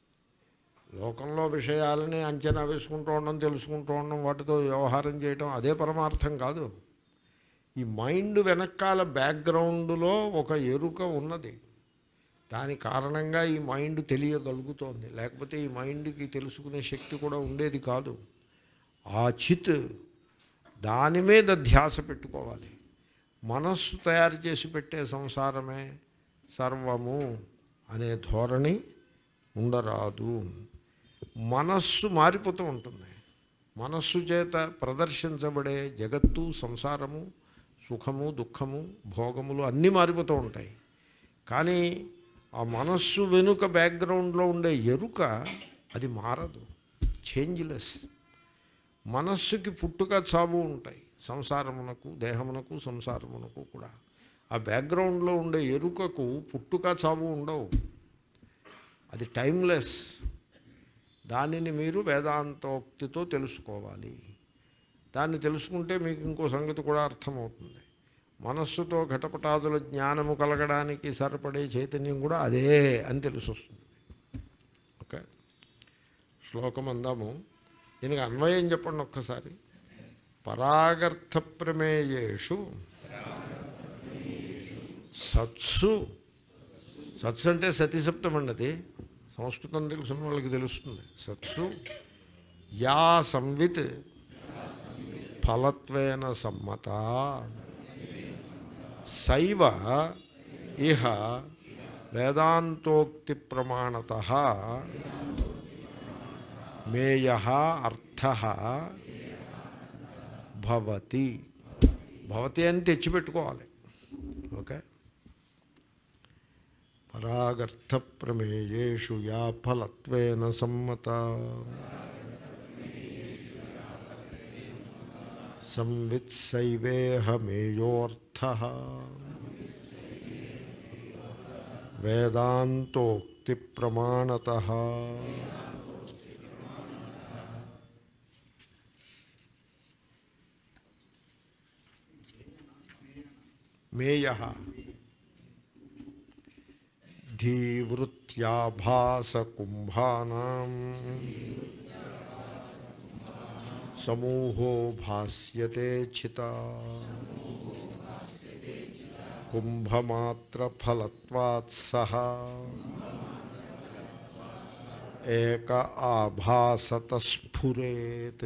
లోకంలో విషయాలని అంచనా వేసుకుంటూ ఉండడం తెలుసుకుంటూ ఉండడం వాటితో వ్యవహారం చేయడం అదే పరమార్థం కాదు ఈ మైండ్ వెనకాల బ్యాక్గ్రౌండ్లో ఒక ఎరుక ఉన్నది దాని కారణంగా ఈ మైండ్ తెలియగలుగుతోంది లేకపోతే ఈ మైండ్కి తెలుసుకునే శక్తి కూడా ఉండేది కాదు ఆ చిత్ దాని మీద ధ్యాస పెట్టుకోవాలి మనస్సు తయారు చేసి పెట్టే సంసారమే సర్వము అనే ధోరణి ఉండరాదు మనస్సు మారిపోతూ ఉంటుంది మనస్సు చేత ప్రదర్శించబడే జగత్తు సంసారము సుఖము దుఃఖము భోగములు అన్నీ మారిపోతూ ఉంటాయి కానీ ఆ మనస్సు వెనుక బ్యాక్గ్రౌండ్లో ఉండే ఎరుక అది మారదు చేంజ్లెస్ మనస్సుకి పుట్టుక చావు ఉంటాయి సంసారమునకు దేహమునకు సంసారమునకు కూడా ఆ బ్యాక్గ్రౌండ్లో ఉండే ఎరుకకు పుట్టుక చావు ఉండవు అది టైమ్లెస్ దానిని మీరు వేదాంతోక్తితో తెలుసుకోవాలి దాన్ని తెలుసుకుంటే మీకు ఇంకో సంగతి కూడా అర్థమవుతుంది మనస్సుతో ఘటపటాదుల జ్ఞానము కలగడానికి సరిపడే చైతన్యం కూడా అదే అని తెలిసి వస్తుంది ఓకే శ్లోకం అందాము దీనికి అన్వయం చెప్పండి ఒక్కసారి పరాగర్థ ప్రమేయేషు సత్సు సత్సు అంటే సతీసప్తం అండి అది సంస్కృతం తెలుసున్న వాళ్ళకి తెలుస్తుంది సత్సు యా సంవిత్ ఫలత్వేన సమ్మత సైవ ఇహ వేదాంతోక్తి ప్రమాణత మేయ అర్థ భవతి భవతి అని తెచ్చిపెట్టుకోవాలి ఓకే పరాగర్థ ప్రమేయేషు యా ఫలత్వేన సమ్మత సంవిత్సైవేహ మేయోర్థ వేదాంతోక్తి ప్రమాణత మేయ ధీవృత్యాభాసకుంభానాం సమూహో భాస్యతే చిత కుంభమాత్రఫలత్వాత్ సహ ఏక ఆభాసత స్ఫురేత్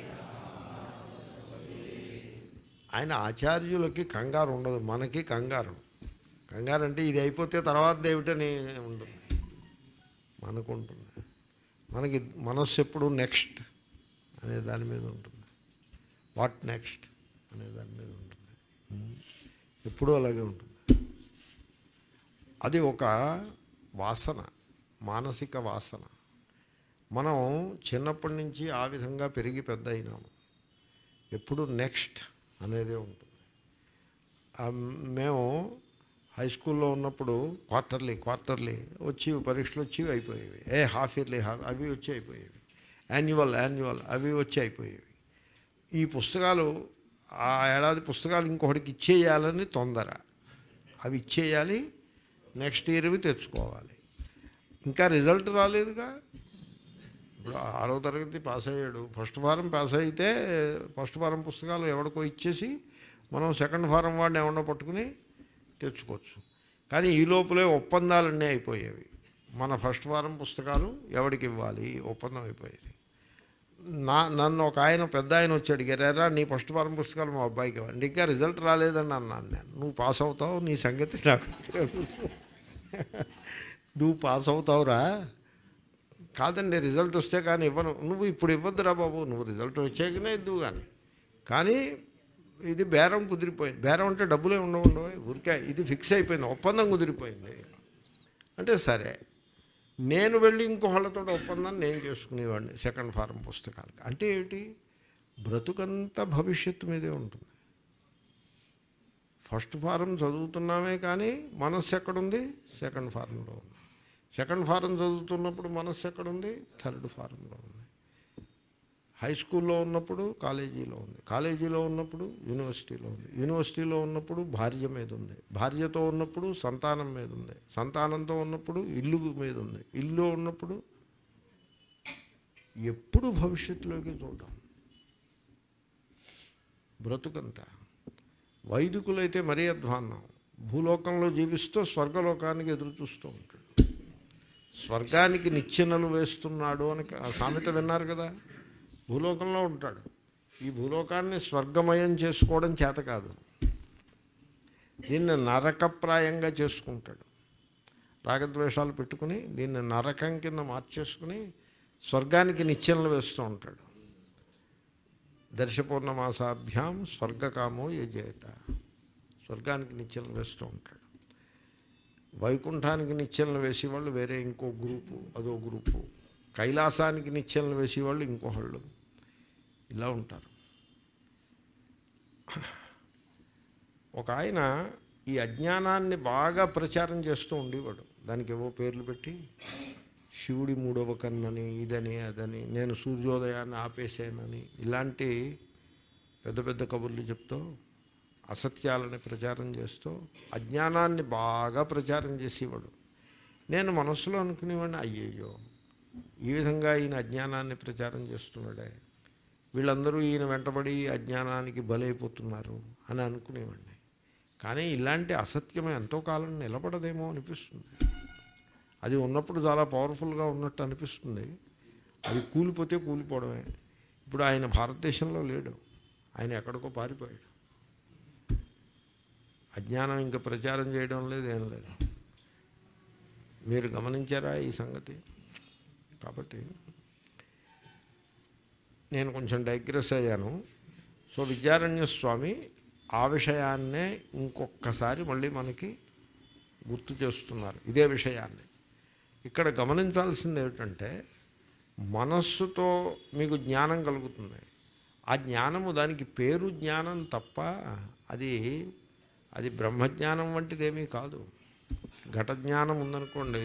ఆయన ఆచార్యులకి కంగారు ఉండదు మనకి కంగారు కంగారు అంటే ఇది అయిపోతే తర్వాత ఏమిటని ఉంటుంది మనకు ఉంటుంది మనకి మనస్సు ఎప్పుడు నెక్స్ట్ అనే దాని మీద ఉంటుంది వాట్ నెక్స్ట్ అనే దాని మీద ఉంటుంది ఎప్పుడూ అలాగే ఉంటుంది అది ఒక వాసన మానసిక వాసన మనం చిన్నప్పటి నుంచి ఆ విధంగా పెరిగి పెద్ద అయినాము ఎప్పుడు నెక్స్ట్ అనేదే ఉంటుంది ఆ మేము హై స్కూల్లో ఉన్నప్పుడు క్వార్టర్లీ క్వార్టర్లీ వచ్చి పరీక్షలు వచ్చి అయిపోయేవి ఏ హాఫ్ ఇయర్లీ హాఫ్ అవి వచ్చి అయిపోయేవి యాన్యువల్ యాన్యువల్ అవి వచ్చి అయిపోయేవి ఈ పుస్తకాలు ఆ ఏడాది పుస్తకాలు ఇంకొకటికి ఇచ్చేయాలని తొందర అవి ఇచ్చేయాలి నెక్స్ట్ ఇయర్వి తెచ్చుకోవాలి ఇంకా రిజల్ట్ రాలేదుగా ఇప్పుడు ఆరో తరగతి పాస్ అయ్యాడు ఫస్ట్ ఫారం పాస్ అయితే ఫస్ట్ ఫారం పుస్తకాలు ఎవరికో ఇచ్చేసి మనం సెకండ్ ఫారం వాడిని ఏమన్నా పట్టుకుని తెచ్చుకోవచ్చు కానీ ఈ లోపలే ఒప్పందాలన్నీ అయిపోయేవి మన ఫస్ట్ వారం పుస్తకాలు ఎవరికి ఇవ్వాలి ఒప్పందం అయిపోయేది నా నన్ను ఒక ఆయన పెద్ద ఆయన వచ్చి అడిగారు "ఎరా, నీ ఫస్ట్ వారం పుస్తకాలు మా అబ్బాయికి ఇవ్వండి ఇంకా రిజల్ట్ రాలేదని అన్నాను నేను నువ్వు పాస్ అవుతావు నీ సంగతి నాకు తెలుసు నువ్వు పాస్ అవుతావురా కాదండి రిజల్ట్ వస్తే కానీ ఇవ్వను నువ్వు ఇప్పుడు ఇవ్వద్దురా బాబు నువ్వు రిజల్ట్ వచ్చాకనే ఇద్దువు కానీ కానీ ఇది బేరం కుదిరిపోయింది బేరం అంటే డబ్బులే ఉండవు ఉండవు ఊరికే ఇది ఫిక్స్ అయిపోయింది ఒప్పందం కుదిరిపోయింది అంటే సరే నేను వెళ్ళి ఇంకోళ్ళతో ఒప్పందం నేను చేసుకునేవాడిని సెకండ్ ఫారం పుస్తకాలు అంటే ఏమిటి బ్రతుకంతా భవిష్యత్తు మీదే ఉంటుంది ఫస్ట్ ఫారం చదువుతున్నామే కానీ మనస్సు ఎక్కడుంది సెకండ్ ఫారంలో ఉంది సెకండ్ ఫారం చదువుతున్నప్పుడు మనస్సు ఎక్కడుంది థర్డ్ ఫారంలో ఉంది హై స్కూల్లో ఉన్నప్పుడు కాలేజీలో ఉంది కాలేజీలో ఉన్నప్పుడు యూనివర్సిటీలో ఉంది యూనివర్సిటీలో ఉన్నప్పుడు భార్య మీద ఉంది భార్యతో ఉన్నప్పుడు సంతానం మీద ఉంది సంతానంతో ఉన్నప్పుడు ఇల్లు మీద ఉంది ఇల్లు ఉన్నప్పుడు ఎప్పుడు భవిష్యత్తులోకి చూడడం బ్రతుకంతా వైదికులైతే మరీ అధ్వాన్నం భూలోకంలో జీవిస్తూ స్వర్గలోకానికి ఎదురు చూస్తూ ఉంటాడు స్వర్గానికి నిచ్చెనలు వేస్తున్నాడు అని ఆ సామెత విన్నారు కదా భూలోకంలో ఉంటాడు ఈ భూలోకాన్ని స్వర్గమయం చేసుకోవడం చేత కాదు దీన్ని నరకప్రాయంగా చేసుకుంటాడు రాగద్వేషాలు పెట్టుకుని దీన్ని నరకం కింద మార్చేసుకుని స్వర్గానికి నిచ్చెనలు వేస్తూ ఉంటాడు దర్శపూర్ణమాసాభ్యాం స్వర్గకామో యజేత స్వర్గానికి నిచ్చెనలు వేస్తూ ఉంటాడు వైకుంఠానికి నిచ్చెనలు వేసేవాళ్ళు వేరే ఇంకో గ్రూపు అదో గ్రూపు కైలాసానికి నిచ్చెనలు వేసేవాళ్ళు ఇంకొకళ్ళు ఇలా ఉంటారు ఒక ఆయన ఈ అజ్ఞానాన్ని బాగా ప్రచారం చేస్తూ ఉండేవాడు దానికి ఏవో పేర్లు పెట్టి శివుడి మూడవ కన్నని ఇదని అదని నేను సూర్యోదయాన్ని ఆపేసానని ఇలాంటి పెద్ద పెద్ద కబుర్లు చెప్తూ అసత్యాలని ప్రచారం చేస్తూ అజ్ఞానాన్ని బాగా ప్రచారం చేసేవాడు నేను మనస్సులో అనుకునేవాడిని అయ్యయ్యో ఈ విధంగా ఈయన అజ్ఞానాన్ని ప్రచారం చేస్తున్నాడే వీళ్ళందరూ ఈయన వెంటబడి అజ్ఞానానికి బలైపోతున్నారు అని అనుకునేవాడిని కానీ ఇలాంటి అసత్యం ఎంతో కాలం నిలబడదేమో అనిపిస్తుంది అది ఉన్నప్పుడు చాలా పవర్ఫుల్గా ఉన్నట్టు అనిపిస్తుంది అది కూలిపోతే కూలిపోవడమే ఇప్పుడు ఆయన భారతదేశంలో లేడు ఆయన ఎక్కడికో పారిపోయాడు అజ్ఞానం ఇంకా ప్రచారం చేయడం లేదు ఏం లేదు మీరు గమనించారా ఈ సంగతి కాబట్టి నేను కొంచెం డైగ్రెస్ అయ్యాను సో విద్యారణ్య స్వామి ఆ విషయాన్నే ఇంకొకసారి మళ్ళీ మనకి గుర్తు చేస్తున్నారు ఇదే విషయాన్ని ఇక్కడ గమనించాల్సింది ఏమిటంటే మనస్సుతో మీకు జ్ఞానం కలుగుతుంది ఆ జ్ఞానము దానికి పేరు జ్ఞానం తప్ప అది అది బ్రహ్మజ్ఞానం వంటిదేమీ కాదు ఘట జ్ఞానం ఉందనుకోండి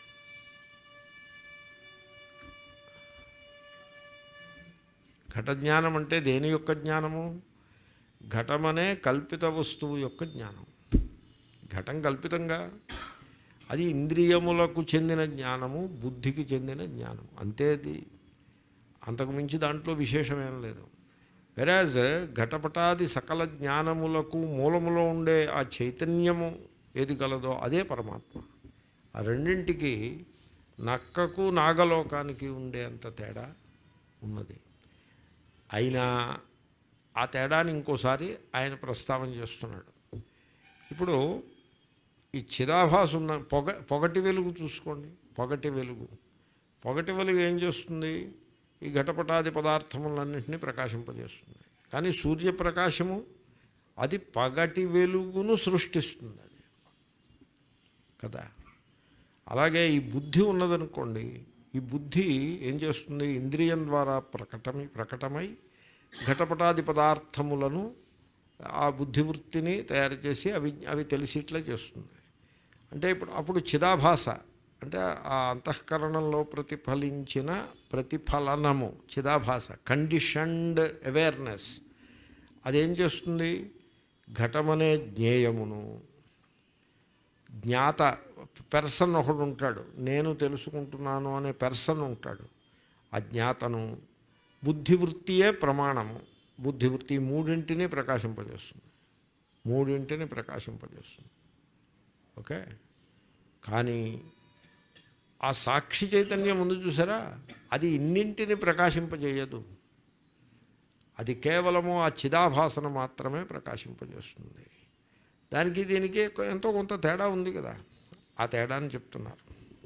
ఘట జ్ఞానం అంటే దేని యొక్క జ్ఞానము ఘటమనే కల్పిత వస్తువు యొక్క జ్ఞానం ఘటం కల్పితంగా అది ఇంద్రియములకు చెందిన జ్ఞానము బుద్ధికి చెందిన జ్ఞానం అంతే అది అంతకు మించి దాంట్లో విశేషమేం లేదు వెరాజ్ ఘటపటాది సకల జ్ఞానములకు మూలములో ఉండే ఆ చైతన్యము ఏది కలదో అదే పరమాత్మ ఆ రెండింటికి నక్కకు నాగలోకానికి ఉండే అంత తేడా ఉన్నది అయినా ఆ తేడాని ఇంకోసారి ఆయన ప్రస్తావన చేస్తున్నాడు ఇప్పుడు ఈ చిదాభాసు ఉన్న పొగ పొగటి వెలుగు చూసుకోండి పొగటి వెలుగు పొగటి వెలుగు ఏం చేస్తుంది ఈ ఘటపటాది పదార్థములన్నింటినీ ప్రకాశింపజేస్తుంది కానీ సూర్యప్రకాశము అది పగటి వెలుగును సృష్టిస్తుంది అది కదా అలాగే ఈ బుద్ధి ఉన్నదనుకోండి ఈ బుద్ధి ఏం చేస్తుంది ఇంద్రియం ద్వారా ప్రకటమై ప్రకటమై ఘటపటాది పదార్థములను ఆ బుద్ధివృత్తిని తయారు చేసి అవి అవి తెలిసిట్లా చేస్తుంది అంటే ఇప్పుడు అప్పుడు చిదాభాస అంటే ఆ అంతఃకరణంలో ప్రతిఫలించిన ప్రతిఫలనము చిదాభాస కండిషన్డ్ అవేర్నెస్ అదేం చేస్తుంది ఘటమనే జ్ఞేయమును జ్ఞాత పెర్సన్ ఒకడు ఉంటాడు నేను తెలుసుకుంటున్నాను అనే పెర్సన్ ఉంటాడు ఆ జ్ఞాతను బుద్ధివృత్తియే ప్రమాణము బుద్ధివృత్తి ఈ మూడింటిని ప్రకాశింపజేస్తుంది మూడింటిని ప్రకాశింపజేస్తుంది ఓకే కానీ ఆ సాక్షి చైతన్యం ఉంది చూసారా అది ఇన్నింటిని ప్రకాశింపజేయదు అది కేవలము ఆ చిదాభాసన మాత్రమే ప్రకాశింపజేస్తుంది దానికి దీనికి ఎంతో కొంత తేడా ఉంది కదా ఆ తేడాని చెప్తున్నారు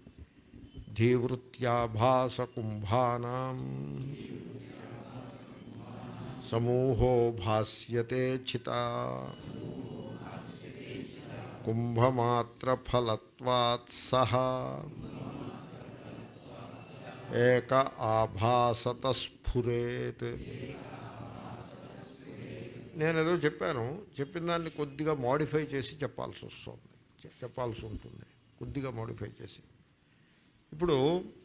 ధీవృత్యాభాస కుంభానాం సమూహో భాస్యతే చిత కుంభమాత్ర ఫలత్వాత్ సహ ఏక ఆభాసత స్ఫురేత్ నేను ఏదో చెప్పాను చెప్పిన దాన్ని కొద్దిగా మోడిఫై చేసి చెప్పాల్సి వస్తుంది చె- చెప్పాల్సి ఉంటుంది కొద్దిగా మోడిఫై చేసి ఇప్పుడు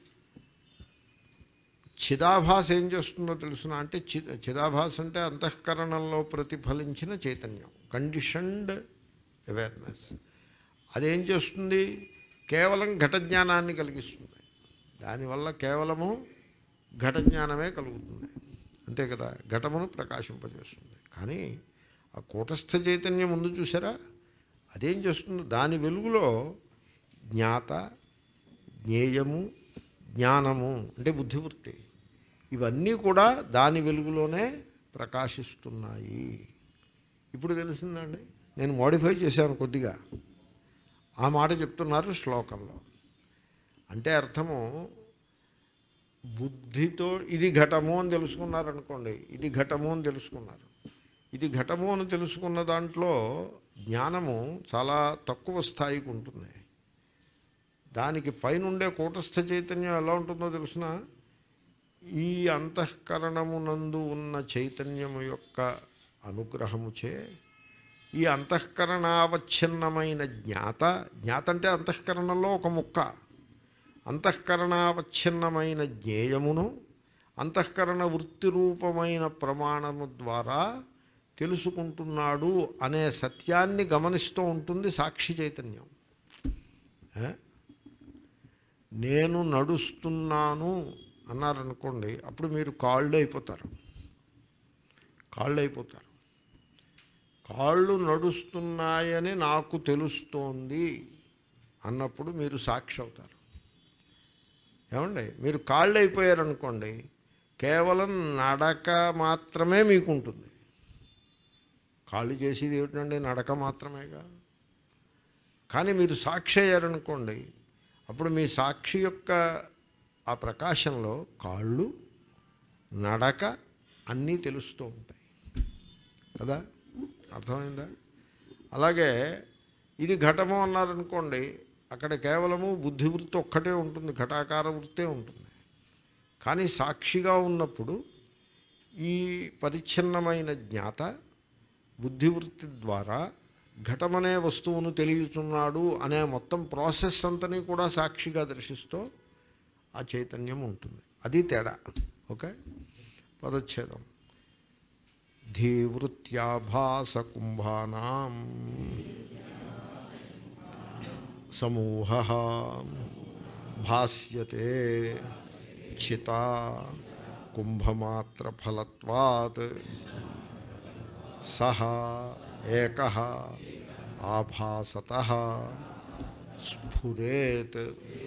చిదాభాస ఏం చేస్తుందో తెలుసునా అంటే చి చిదాభాస అంటే అంతఃకరణంలో ప్రతిఫలించిన చైతన్యం కండిషన్డ్ అవేర్నెస్ అదేం చేస్తుంది కేవలం ఘట జ్ఞానాన్ని కలిగిస్తుంది దానివల్ల కేవలము ఘట జ్ఞానమే కలుగుతుంది అంతే కదా ఘటమును ప్రకాశింపజేస్తుంది కానీ ఆ కూటస్థ చైతన్యం ముందు చూసారా అదేం చేస్తుంది దాని వెలుగులో జ్ఞాత జ్ఞేయము జ్ఞానము అంటే బుద్ధివృత్తి ఇవన్నీ కూడా దాని వెలుగులోనే ప్రకాశిస్తున్నాయి ఇప్పుడు తెలిసిందండి నేను మోడిఫై చేశాను కొద్దిగా ఆ మాట చెప్తున్నారు శ్లోకంలో అంటే అర్థము బుద్ధితో ఇది ఘటము అని తెలుసుకున్నారనుకోండి ఇది ఘటము అని తెలుసుకున్నారు ఇది ఘటము అని తెలుసుకున్న దాంట్లో జ్ఞానము చాలా తక్కువ స్థాయికి ఉంటుంది దానికి పైనుండే కూటస్థ చైతన్యం ఎలా ఉంటుందో తెలుసిన ఈ అంతఃకరణమునందు ఉన్న చైతన్యము యొక్క అనుగ్రహముచే ఈ అంతఃకరణావచ్ఛిన్నమైన జ్ఞాత జ్ఞాత అంటే అంతఃకరణలో ఒక ముక్క అంతఃకరణావచ్ఛిన్నమైన జ్ఞేయమును అంతఃకరణ వృత్తి రూపమైన ప్రమాణము ద్వారా తెలుసుకుంటున్నాడు అనే సత్యాన్ని గమనిస్తూ ఉంటుంది సాక్షి చైతన్యం ఏ? నేను నడుస్తున్నాను అన్నారనుకోండి అప్పుడు మీరు కాళ్ళు అయిపోతారు కాళ్ళు అయిపోతారు కాళ్ళు నడుస్తున్నాయని నాకు తెలుస్తోంది అన్నప్పుడు మీరు సాక్షి అవుతారు ఏమండి మీరు కాళ్ళు అయిపోయారనుకోండి కేవలం నడక మాత్రమే మీకు ఉంటుంది కాళ్ళు చేసేది ఏమిటండి నడక మాత్రమేగా కానీ మీరు సాక్షి అయ్యారనుకోండి అప్పుడు మీ సాక్షి యొక్క ఆ ప్రకాశంలో కాళ్ళు నడక అన్నీ తెలుస్తూ ఉంటాయి కదా అర్థమైందా అలాగే ఇది ఘటము అన్నారనుకోండి అక్కడ కేవలము బుద్ధివృత్తి ఒక్కటే ఉంటుంది ఘటాకార వృత్తే ఉంటుంది కానీ సాక్షిగా ఉన్నప్పుడు ఈ పరిచ్ఛిన్నమైన జ్ఞాత బుద్ధివృత్తి ద్వారా ఘటమనే వస్తువును తెలియచున్నాడు అనే మొత్తం ప్రాసెస్ అంతని కూడా సాక్షిగా దర్శిస్తూ ఆ చైతన్యం ఉంటుంది అది తేడా ఓకే పదచ్ఛేదం ధీవృత్యాభాస కుంభానాం సమూహ భాస్యతే చిత కుంభమాత్రఫలత్వాత్ సహ ఏక ఆభాసత స్ఫురేత్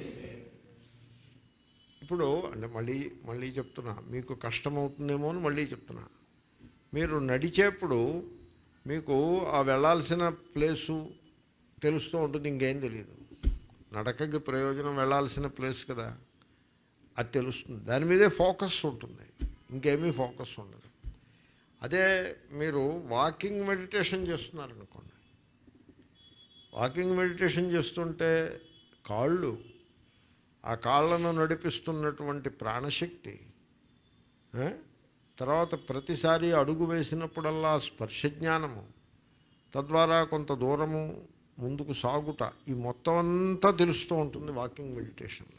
ఇప్పుడు అంటే మళ్ళీ మళ్ళీ చెప్తున్నా మీకు కష్టమవుతుందేమో అని మళ్ళీ చెప్తున్నా మీరు నడిచేప్పుడు మీకు ఆ వెళ్ళాల్సిన ప్లేసు తెలుస్తూ ఉంటుంది ఇంకేం తెలియదు నడకకి ప్రయోజనం వెళ్ళాల్సిన ప్లేస్ కదా అది తెలుస్తుంది దాని మీదే ఫోకస్ ఉంటుంది ఇంకేమీ ఫోకస్ ఉండదు అదే మీరు వాకింగ్ మెడిటేషన్ చేస్తున్నారనుకోండి వాకింగ్ మెడిటేషన్ చేస్తుంటే కాళ్ళు ఆ కాళ్ళను నడిపిస్తున్నటువంటి ప్రాణశక్తి ఆ? తర్వాత ప్రతిసారి అడుగు వేసినప్పుడల్లా స్పర్శ జ్ఞానము తద్వారా కొంత దూరము ముందుకు సాగుట ఈ మొత్తం అంతా తెలుస్తూ ఉంటుంది వాకింగ్ మెడిటేషన్లో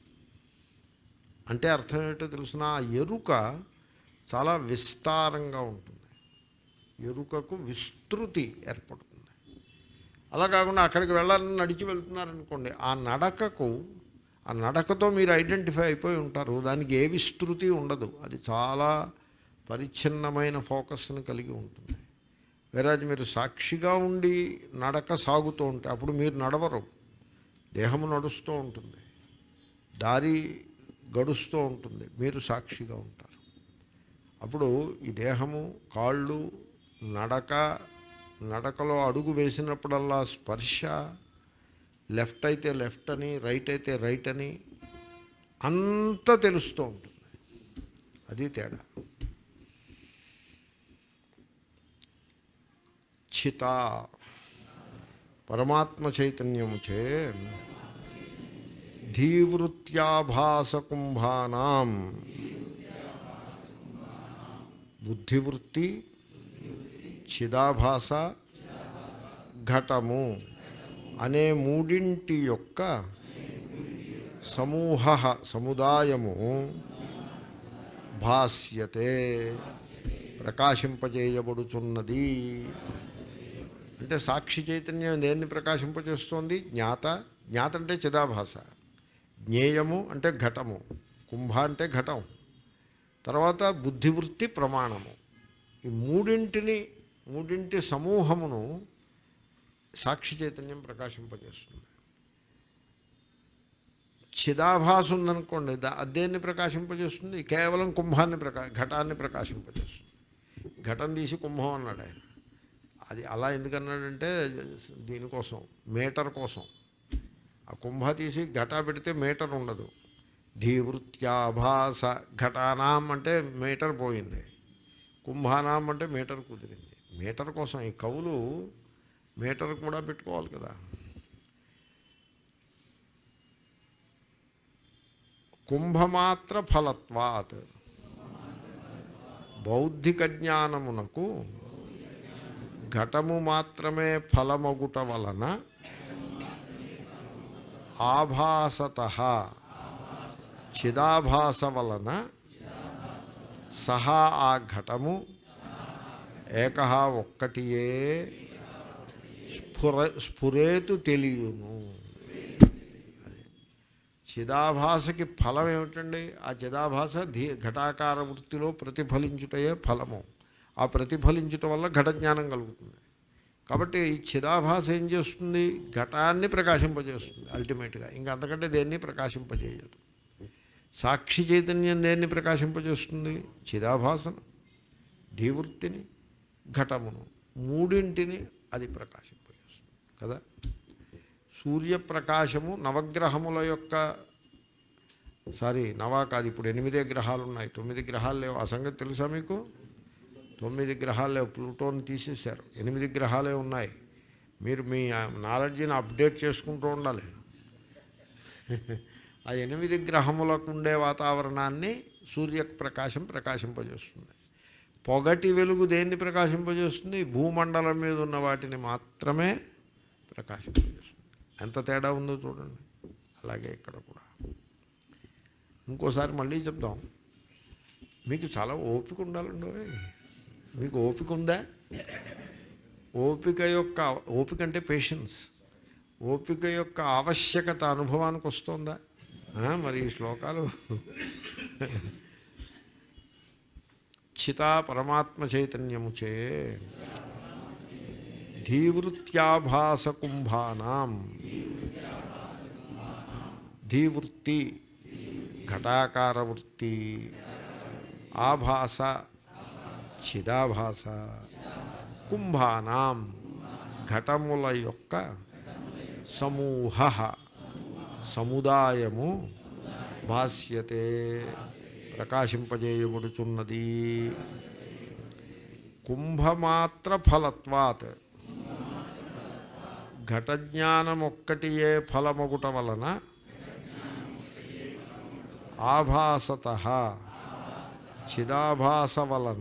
అంటే అర్థం ఏంటో తెలిసిన ఆ ఎరుక చాలా విస్తారంగా ఉంటుంది ఎరుకకు విస్తృతి ఏర్పడుతుంది అలా కాకుండా అక్కడికి వెళ్ళాలని నడిచి వెళ్తున్నారనుకోండి ఆ నడకకు ఆ నడకతో మీరు ఐడెంటిఫై అయిపోయి ఉంటారు దానికి ఏ విస్తృతి ఉండదు అది చాలా పరిచ్ఛిన్నమైన ఫోకస్ని కలిగి ఉంటుంది వేరాజ్ మీరు సాక్షిగా ఉండి నడక సాగుతూ ఉంటే అప్పుడు మీరు నడవరు దేహము నడుస్తూ ఉంటుంది దారి గడుస్తూ ఉంటుంది మీరు సాక్షిగా ఉంటారు అప్పుడు ఈ దేహము కాళ్ళు నడక నడకలో అడుగు వేసినప్పుడల్లా స్పర్శ లెఫ్ట్ అయితే లెఫ్ట్ అని రైట్ అయితే రైట్ అని అంతా తెలుస్తూ ఉంటుంది అది తేడా చిత పరమాత్మ చైతన్యముచే ధీవృత్యాభాస కుంభానాం బుద్ధివృత్తి చిదాభాస ఘటము అనే మూడింటి యొక్క సమూహ సముదాయము భాస్యతే ప్రకాశింపజేయబడుచున్నది అంటే సాక్షి చైతన్యం దేన్ని ప్రకాశింపజేస్తోంది జ్ఞాత జ్ఞాత అంటే చిదాభాస జ్ఞేయము అంటే ఘటము కుంభ అంటే ఘటం తర్వాత బుద్ధివృత్తి ప్రమాణము ఈ మూడింటిని మూడింటి సమూహమును సాక్షి చైతన్యం ప్రకాశింపజేస్తుంది చిదాభాస ఉందనుకోండి దా దేన్ని ప్రకాశింపజేస్తుంది కేవలం కుంభాన్ని ప్రకా ఘటాన్ని ప్రకాశింపజేస్తుంది ఘటం తీసి కుంభం అన్నాడు ఆయన అది అలా ఎందుకన్నాడంటే దీనికోసం మీటర్ కోసం ఆ కుంభ తీసి ఘటా పెడితే మీటర్ ఉండదు ధీవృత్యాభాస ఘటానాం అంటే మీటర్ పోయింది కుంభానాం అంటే మీటర్ కుదిరింది మీటర్ కోసం ఈ కవులు మీటర్ కూడా పెట్టుకోవాలి కదా కుంభమాత్ర ఫలత్వాత్ బౌద్ధిక జ్ఞానమునకు ఘటము మాత్రమే ఫలమగుట వలన ఆభాసత చిదాభాస వలన సహా ఆ ఘటము ఏక ఒక్కటియే స్ఫుర స్ఫురేతు తెలియను అది చిదాభాసకి ఫలం ఏమిటండి ఆ చిదాభాస ధీ ఘటాకార వృత్తిలో ప్రతిఫలించుటయే ఫలము ఆ ప్రతిఫలించుట వల్ల ఘట జ్ఞానం కలుగుతుంది కాబట్టి ఈ చిదాభాస ఏం చేస్తుంది ఘటాన్ని ప్రకాశింపజేస్తుంది అల్టిమేట్గా ఇంకా అంతకంటే దేన్ని ప్రకాశింపజేయదు సాక్షి చైతన్యం దేన్ని ప్రకాశింపజేస్తుంది చిదాభాసను ధీవృత్తిని ఘటమును మూడింటిని అది ప్రకాశింపజేస్తుంది కదా సూర్యప్రకాశము నవగ్రహముల యొక్క సారీ నవా కాదు ఇప్పుడు ఎనిమిదే గ్రహాలు ఉన్నాయి తొమ్మిది గ్రహాలు లేవు ఆ సంగతి తెలుసా మీకు తొమ్మిది గ్రహాలు లేవు ప్లూటోని తీసేశారు ఎనిమిది గ్రహాలే ఉన్నాయి మీరు మీ నాలెడ్జిని అప్డేట్ చేసుకుంటూ ఉండాలి ఆ ఎనిమిది గ్రహములకు ఉండే వాతావరణాన్ని సూర్య ప్రకాశం ప్రకాశింపజేస్తుంది పొగటి వెలుగు దేన్ని ప్రకాశింపజేస్తుంది భూమండలం మీద ఉన్న వాటిని మాత్రమే ప్రకాశింపజేస్తుంది ఎంత తేడా ఉందో చూడండి అలాగే ఇక్కడ కూడా ఇంకోసారి మళ్ళీ చెప్దాం మీకు చాలా ఓపిక ఉండాలండి ఓయ్. మీకు ఓపిక ఉందా ఓపిక యొక్క ఓపిక అంటే పేషెన్స్ ఓపిక యొక్క ఆవశ్యకత అనుభవానికి వస్తుందా ఆ, మరి ఈ శ్లోకాలు చితా పరమాత్మ చైతన్యముచే ధీవృత్యాభాస కుంభానాం ధీవృత్తి ఘటాకార వృత్తి ఆభాస చిదాభాస కుంభానాం ఘటముల యొక్క సమూహ సముదాయము భాస్యతే ప్రకాశింపజేయబడుచున్నది కుంభమాత్ర ఫలత్వాత్ ఘటజ్ఞానమొక్కటియే ఫలమొగుట వలన ఆభాసత చిదాభాస వలన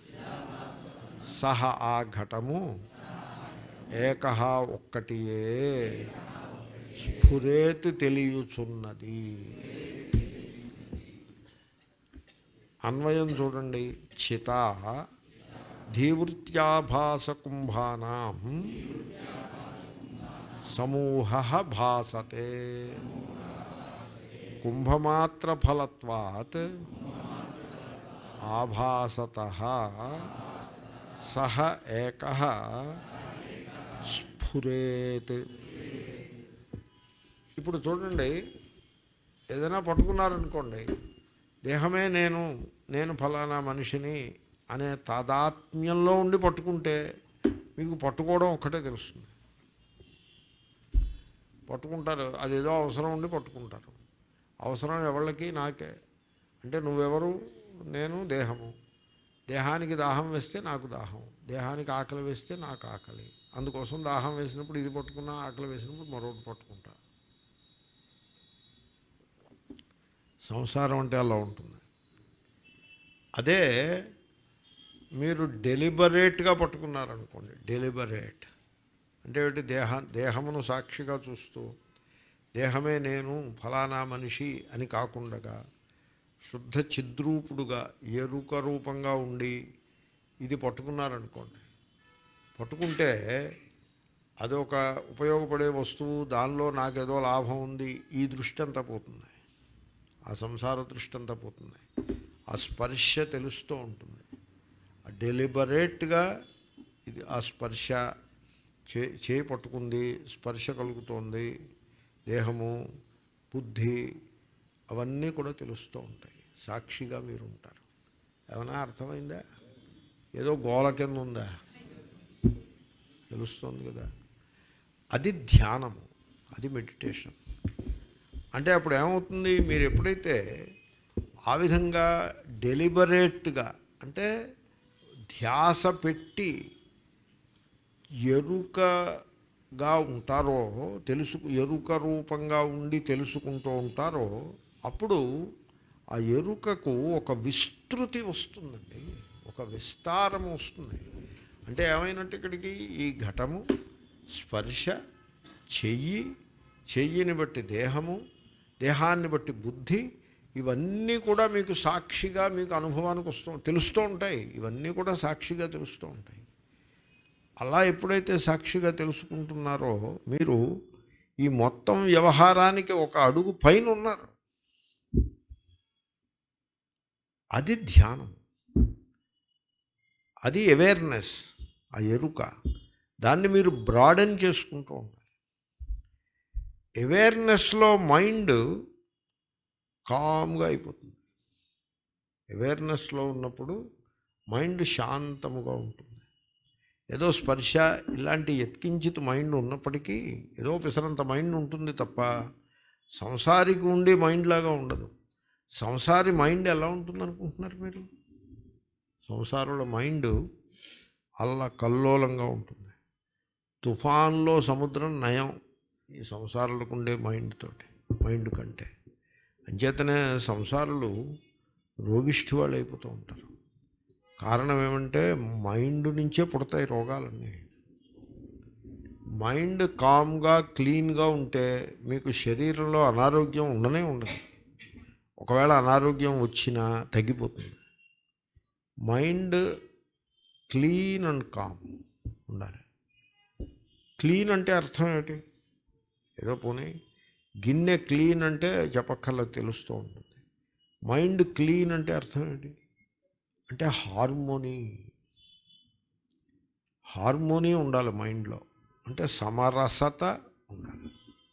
సహ ఆ ఘటము ఏక ఒక్కటియే స్ఫురేతు తెలియచున్నది అన్వయం చూడండి చితా ధీవృత్యాభాస కుంభానాం సమూహ భాసతే కుంభమాత్ర ఫలత్వాత్ ఆభాసత సహ ఏక స్ఫురేత్ ఇప్పుడు చూడండి ఏదైనా పట్టుకున్నారనుకోండి దేహమే నేను నేను ఫలానా మనిషిని అనే తాదాత్మ్యంలో ఉండి పట్టుకుంటే మీకు పట్టుకోవడం ఒక్కటే తెలుస్తుంది పట్టుకుంటారు అదేదో అవసరం ఉండి పట్టుకుంటారు అవసరం ఎవళ్ళకి నాకే అంటే నువ్వెవరు నేను దేహము దేహానికి దాహం వేస్తే నాకు దాహం దేహానికి ఆకలి వేస్తే నాకు ఆకలి అందుకోసం దాహం వేసినప్పుడు ఇది పట్టుకున్నా ఆకలి వేసినప్పుడు మరొకటి పట్టుకుంటా సంసారం అంటే అలా ఉంటుంది అదే మీరు డెలిబరేట్గా పట్టుకున్నారనుకోండి డెలిబరేట్ అంటే ఏమిటి దేహ దేహమును సాక్షిగా చూస్తూ దేహమే నేను ఫలానా మనిషి అని కాకుండగా శుద్ధ చిద్రూపుడుగా ఎరుక రూపంగా ఉండి ఇది పట్టుకున్నారనుకోండి పట్టుకుంటే అదొక ఉపయోగపడే వస్తువు దానిలో నాకేదో లాభం ఉంది ఈ దృష్టి అంతా పోతుంది ఆ సంసార దృష్టి అంతా పోతుంది ఆ స్పర్శ తెలుస్తూ ఉంటుంది ఆ డెలిబరేట్గా ఇది ఆ స్పర్శ చే చేయి పట్టుకుంది స్పర్శ కలుగుతోంది దేహము బుద్ధి అవన్నీ కూడా తెలుస్తూ ఉంటాయి సాక్షిగా మీరు ఉంటారు ఏమైనా అర్థమైందా ఏదో గోల కింద ఉందా తెలుస్తోంది కదా అది ధ్యానము అది మెడిటేషన్ అంటే అప్పుడు ఏమవుతుంది మీరు ఎప్పుడైతే ఆ విధంగా డెలిబరేట్గా అంటే ధ్యాస పెట్టి ఎరుకగా ఉంటారో తెలుసు ఎరుక రూపంగా ఉండి తెలుసుకుంటూ ఉంటారో అప్పుడు ఆ ఎరుకకు ఒక విస్తృతి వస్తుందండి ఒక విస్తారం వస్తుంది అంటే ఏమైనట్టు ఇక్కడికి ఈ ఘటము స్పర్శ చెయ్యి చెయ్యిని బట్టి దేహము దేహాన్ని బట్టి బుద్ధి ఇవన్నీ కూడా మీకు సాక్షిగా మీకు అనుభవానికి వస్తూ తెలుస్తూ ఉంటాయి ఇవన్నీ కూడా సాక్షిగా తెలుస్తూ ఉంటాయి అలా ఎప్పుడైతే సాక్షిగా తెలుసుకుంటున్నారో మీరు ఈ మొత్తం వ్యవహారానికి ఒక అడుగు పైన ఉన్నారు అది ధ్యానం అది అవేర్నెస్ ఆ ఎరుక దాన్ని మీరు బ్రాడన్ చేసుకుంటూ ఉండాలి అవేర్నెస్లో మైండ్ కామ్గా అయిపోతుంది అవేర్నెస్లో ఉన్నప్పుడు మైండ్ శాంతముగా ఉంటుంది ఏదో స్పర్శ ఇలాంటి ఎత్కించిత్ మైండ్ ఉన్నప్పటికీ ఏదో పిసరంత మైండ్ ఉంటుంది తప్ప సంసారికి ఉండే మైండ్ లాగా ఉండదు సంసారి మైండ్ ఎలా ఉంటుంది అనుకుంటున్నారు మీరు సంసారుల మైండ్ అల్ల కల్లోలంగా ఉంటుంది తుఫాన్లో సముద్రం నయం ఈ సంసారాలకు ఉండే మైండ్ తోటి మైండ్ కంటే అంచేతనే సంసారులు రోగిష్ఠి వాళ్ళు అయిపోతూ ఉంటారు కారణం ఏమంటే మైండ్ నుంచే పుడతాయి రోగాలన్నీ మైండ్ కామ్గా క్లీన్గా ఉంటే మీకు శరీరంలో అనారోగ్యం ఉండనే ఉండదు ఒకవేళ అనారోగ్యం వచ్చినా తగ్గిపోతుంది మైండ్ క్లీన్ అండ్ కామ్ ఉండాలి క్లీన్ అంటే అర్థం ఏంటి ఏదో పోనీ గిన్నె క్లీన్ అంటే చెప్పక్కర్లేదు తెలుస్తూ ఉంటుంది మైండ్ క్లీన్ అంటే అర్థం ఏంటి అంటే హార్మోనీ హార్మోనీ ఉండాలి మైండ్లో అంటే సమరసత ఉండాలి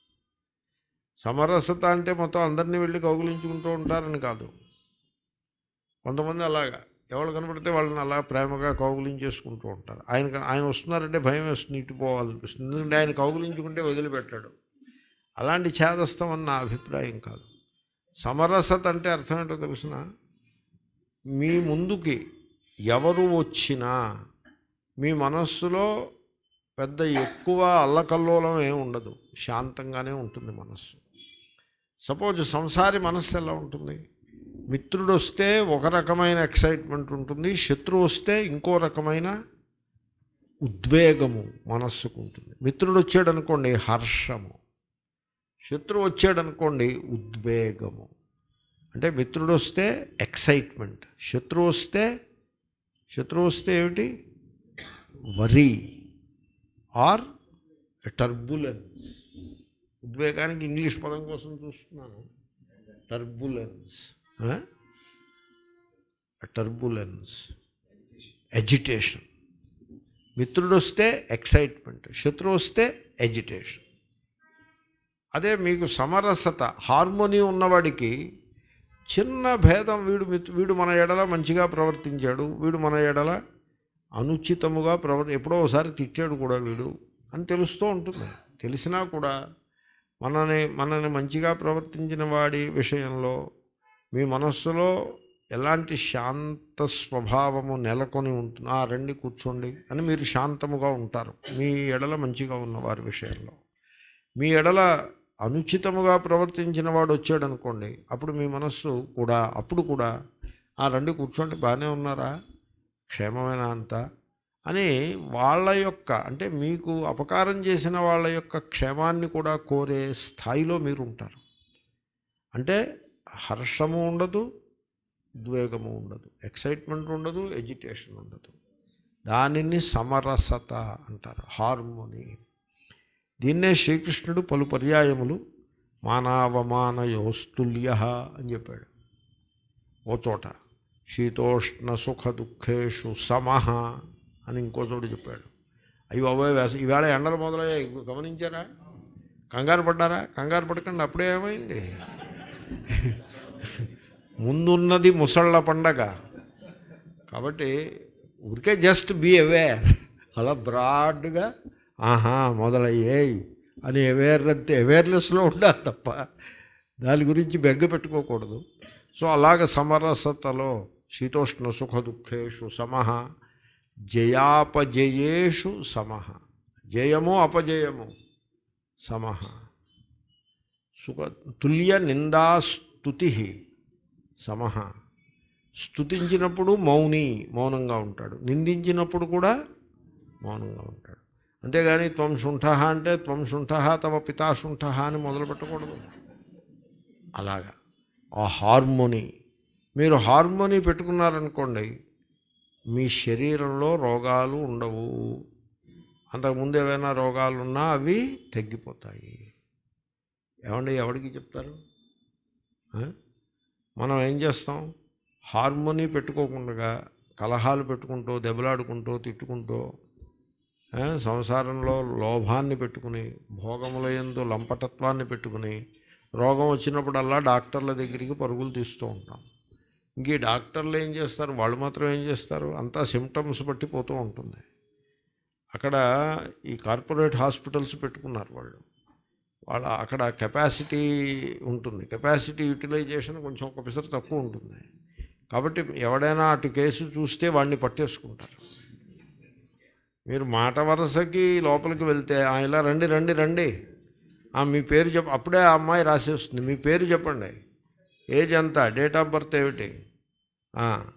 సమరసత అంటే మొత్తం అందరినీ వెళ్ళి కౌగులించుకుంటూ ఉంటారని కాదు కొంతమంది అలాగా ఎవరు కనపడితే వాళ్ళని అలా ప్రేమగా కౌగులించేసుకుంటూ ఉంటారు ఆయన ఆయన వస్తున్నారంటే భయం వేస్తుంది ఇటు పోవాలనిపిస్తుంది ఎందుకంటే ఆయన కౌగులించుకుంటే వదిలిపెట్టాడు అలాంటి ఛేదస్థం అని నా అభిప్రాయం కాదు సమరసత అంటే అర్థం ఏంటో తెలుసిన మీ ముందుకి ఎవరు వచ్చినా మీ మనస్సులో పెద్ద ఎక్కువ అల్లకల్లోలం ఏమి ఉండదు శాంతంగానే ఉంటుంది మనస్సు సపోజ్ సంసారి మనస్సు ఎలా ఉంటుంది మిత్రుడు వస్తే ఒక రకమైన ఎక్సైట్మెంట్ ఉంటుంది శత్రువు వస్తే ఇంకో రకమైన ఉద్వేగము మనస్సుకు ఉంటుంది మిత్రుడు వచ్చాడు అనుకోండి హర్షము శత్రువు వచ్చాడు అనుకోండి ఉద్వేగము అంటే మిత్రుడు వస్తే ఎక్సైట్మెంట్ శత్రువు వస్తే శత్రువు వస్తే ఏమిటి వరీ ఆర్ టర్బులెన్స్ ఉద్వేగానికి ఇంగ్లీష్ పదం కోసం చూస్తున్నాను టర్బులెన్స్ టర్బులెన్స్ ఎజిటేషన్ మిత్రుడు వస్తే ఎక్సైట్మెంట్ శత్రువు వస్తే ఎజిటేషన్ అదే మీకు సమరసత హార్మోనీ ఉన్నవాడికి చిన్న భేదం వీడు మిత్- వీడు మన ఎడల మంచిగా ప్రవర్తించాడు వీడు మన ఎడల అనుచితముగా ప్రవర్తి ఎప్పుడో ఒకసారి తిట్టాడు కూడా వీడు అని తెలుస్తూ ఉంటుంది తెలిసినా కూడా మనని మనని మంచిగా ప్రవర్తించిన వాడి విషయంలో మీ మనస్సులో ఎలాంటి శాంత స్వభావము నెలకొని ఉంటుంది ఆ రండి కూర్చోండి అని మీరు శాంతముగా ఉంటారు మీ ఎడల మంచిగా ఉన్న వారి విషయంలో మీ ఎడల అనుచితముగా ప్రవర్తించిన వాడు వచ్చాడు అనుకోండి అప్పుడు మీ మనస్సు కూడా అప్పుడు కూడా ఆ రండి కూర్చోండి బాగానే ఉన్నారా క్షేమమైన అంతా అని వాళ్ళ యొక్క అంటే మీకు అపకారం చేసిన వాళ్ళ యొక్క క్షేమాన్ని కూడా కోరే స్థాయిలో మీరు ఉంటారు అంటే హర్షము ఉండదు ఉద్వేగము ఉండదు ఎక్సైట్మెంట్ ఉండదు ఎజిటేషన్ ఉండదు దానిని సమరసత అంటారు హార్మోనీ దీన్నే శ్రీకృష్ణుడు పలు పర్యాయములు మానవమానయోస్తుల్య అని చెప్పాడు ఓ చోట శీతోష్ణ సుఖ దుఃఖేషు సమహ అని ఇంకో చోట చెప్పాడు అయ్యి బాబోయ్ వేస ఈవేళ ఎండలు మొదలయ్యాయి గమనించారా కంగారు పడ్డారా కంగారు పడకండి అప్పుడే ఏమైంది ముందున్నది ముసళ్ళ పండగ కాబట్టి ఊరికే జస్ట్ బీ అవేర్ అలా బ్రాడ్గా ఆహా మొదలయ్యాయి అని అవేర్ అవేర్నెస్లో ఉండాలి తప్ప దాని గురించి బెగ్గ పెట్టుకోకూడదు సో అలాగ సమరసతలో శీతోష్ణ సుఖ దుఃఖేషు సమహ జయాపజయేషు సమహ జయము అపజయము సమహ సుఖ తుల్య నిందాస్తుతి సమహ స్తుతించినప్పుడు మౌని మౌనంగా ఉంటాడు నిందించినప్పుడు కూడా మౌనంగా ఉంటాడు అంతేగాని త్వం శుంఠ అంటే త్వం శుంఠ తమ పితా శుంఠ అని మొదలు పెట్టకూడదు అలాగా ఆ హార్మోనీ మీరు హార్మోనీ పెట్టుకున్నారనుకోండి మీ శరీరంలో రోగాలు ఉండవు అంతకుముందు ఏవైనా రోగాలు ఉన్నా అవి తగ్గిపోతాయి ఏమండి ఎవరికి చెప్తారు ఆ? మనం ఏం చేస్తాం హార్మోనీ పెట్టుకోకుండా కలహాలు పెట్టుకుంటూ దెబ్బలాడుకుంటూ తిట్టుకుంటూ ఆ, సంసారంలో లోభాన్ని పెట్టుకుని భోగముల యందు లంపటత్వాన్ని పెట్టుకుని రోగం వచ్చినప్పుడల్లా డాక్టర్ల దగ్గరికి పరుగులు తీస్తూ ఉంటాం ఇంక ఈ డాక్టర్లు ఏం చేస్తారు వాళ్ళు మాత్రం ఏం చేస్తారు అంతా సిమ్టమ్స్ బట్టి పోతూ ఉంటుంది అక్కడ ఈ కార్పొరేట్ హాస్పిటల్స్ పెట్టుకున్నారు వాళ్ళు వాళ్ళ అక్కడ కెపాసిటీ ఉంటుంది కెపాసిటీ యూటిలైజేషన్ కొంచెం ఒక పిసరు తక్కువ ఉంటుంది కాబట్టి ఎవడైనా అటు కేసు చూస్తే వాడిని పట్టేసుకుంటారు మీరు మాట వరుసకి లోపలికి వెళ్తే "ఆ, ఇలా రండి రండి రండి ఆ, మీ పేరు చెప్ప అప్పుడే ఆ అమ్మాయి రాసేస్తుంది మీ పేరు చెప్పండి ఏజ్ ఎంత డేట్ ఆఫ్ బర్త్ ఏమిటి ఆ,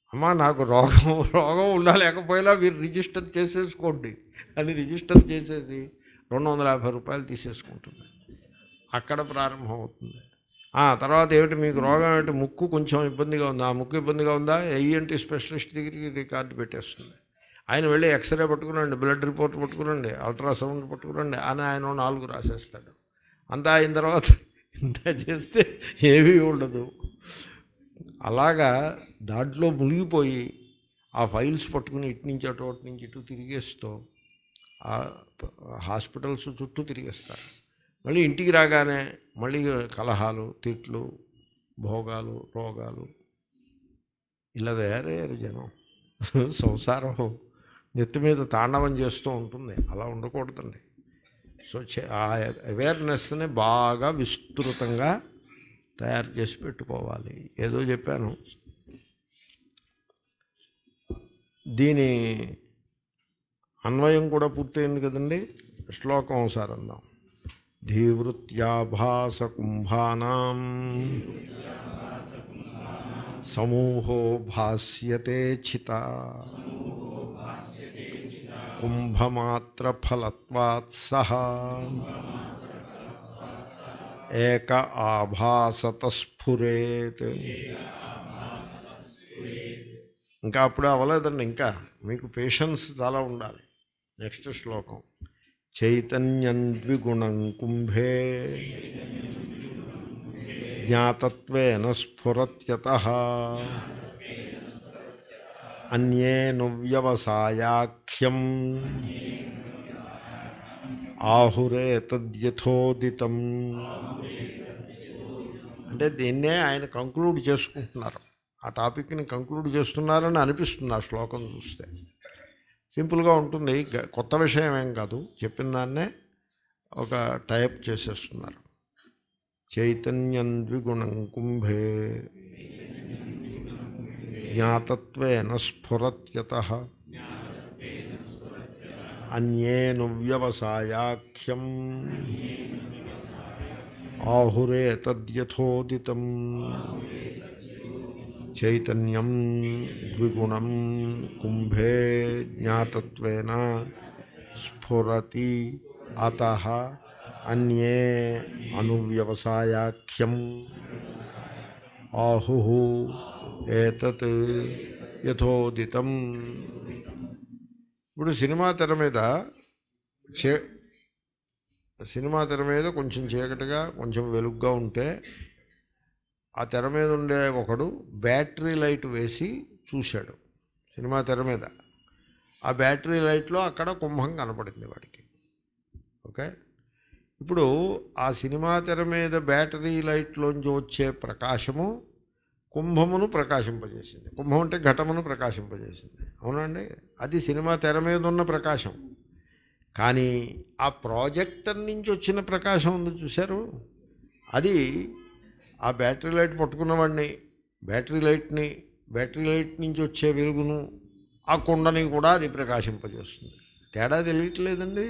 అమ్మా నాకు రోగం రోగం ఉండా లేకపోయినా మీరు రిజిస్టర్ చేసేసుకోండి అని రిజిస్టర్ చేసేసి రెండు వందల యాభై రూపాయలు తీసేసుకుంటుంది అక్కడ ప్రారంభం అవుతుంది ఆ, తర్వాత ఏమిటి మీకు రోగం ఏమిటి ముక్కు కొంచెం ఇబ్బందిగా ఉందా ఆ ముక్కు ఇబ్బందిగా ఉందా ఏఎన్టీ స్పెషలిస్ట్ దగ్గరికి రికార్డు పెట్టేస్తుంది ఆయన వెళ్ళి ఎక్స్రే పట్టుకురండి బ్లడ్ రిపోర్ట్ పట్టుకురండి అల్ట్రాసౌండ్ పట్టుకురండి అని ఆయన ఓ నాలుగు రాసేస్తాడు అంతా అయిన తర్వాత ఇంత చేస్తే ఏమీ ఉండదు అలాగా దాంట్లో మునిగిపోయి ఆ ఫైల్స్ పట్టుకుని ఇటు నుంచి అటు అటు నుంచి ఇటు తిరిగేస్తూ ఆ ప- హాస్పిటల్స్ చుట్టూ తిరిగేస్తారు మళ్ళీ ఇంటికి రాగానే మళ్ళీ కలహాలు తిట్లు భోగాలు రోగాలు ఇలా తయారయ్యారు జనం సంసారం నెత్తి మీద తాండవం చేస్తూ ఉంటుంది అలా ఉండకూడదండి సో చే- ఆ అవేర్నెస్ని బాగా విస్తృతంగా తయారు చేసి పెట్టుకోవాలి ఏదో చెప్పాను దీని అన్వయం కూడా పూర్తయింది కదండి శ్లోకం ఒకసారి అందాం ధీవృత్యాభాస కుంభానాం సమూహో భాస్యతే చిత కుంభమాత్ర ఫలత్వాత్ సహ ఏక ఆభాసత స్ఫురేత్ ఇంకా అప్పుడే అవ్వలేదండి ఇంకా మీకు పేషెన్స్ చాలా ఉండాలి నెక్స్ట్ శ్లోకం చైతన్యం ద్విగుణం కుంభే జ్ఞాతత్వేన స్ఫురత్యత అన్యేను వ్యవసాయాఖ్యం ఆహురే తద్యథోదితం అంటే దీన్నే ఆయన కంక్లూడ్ చేసుకుంటున్నారు ఆ టాపిక్ని కంక్లూడ్ చేస్తున్నారని అనిపిస్తుంది ఆ శ్లోకం చూస్తే సింపుల్గా ఉంటుంది గ- కొత్త విషయం ఏం కాదు చెప్పిన దాన్నే ఒక టైప్ చేసేస్తున్నారు చైతన్యం ద్విగుణం కుంభే జ్ఞాతత్వేన స్ఫురత్యత అన్యేను వ్యవసాయాఖ్యం ఆహురే తద్యథోదితం చైతన్యం ద్విగుణం కుంభే జ్ఞాతత్వేన స్ఫురతి అత అన్యే అనువ్యవసాయాఖ్యం ఆహు ఏతత్ యథోదితం ఇప్పుడు సినిమా తెర మీద చే సినిమా తెర మీద కొంచెం చీకటిగా కొంచెం వెలుగ్గా ఉంటే ఆ తెర మీద ఉండే ఒకడు బ్యాటరీ లైట్ వేసి చూశాడు సినిమా తెర మీద ఆ బ్యాటరీ లైట్లో అక్కడ కుంభం కనపడింది వాడికి ఓకే ఇప్పుడు ఆ సినిమా తెర మీద బ్యాటరీ లైట్లోంచి వచ్చే ప్రకాశము కుంభమును ప్రకాశింపజేసింది కుంభం అంటే ఘటమును ప్రకాశింపజేసింది అవునండి అది సినిమా తెర మీద ఉన్న ప్రకాశం కానీ ఆ ప్రాజెక్టర్ నుంచి వచ్చిన ప్రకాశం ఉంది చూశారు అది ఆ బ్యాటరీ లైట్ పట్టుకున్నవాడిని బ్యాటరీ లైట్ని బ్యాటరీ లైట్ నుంచి వచ్చే వెలుగును ఆ కుండని కూడా అది ప్రకాశింపజేస్తుంది తేడా తెలియట్లేదండి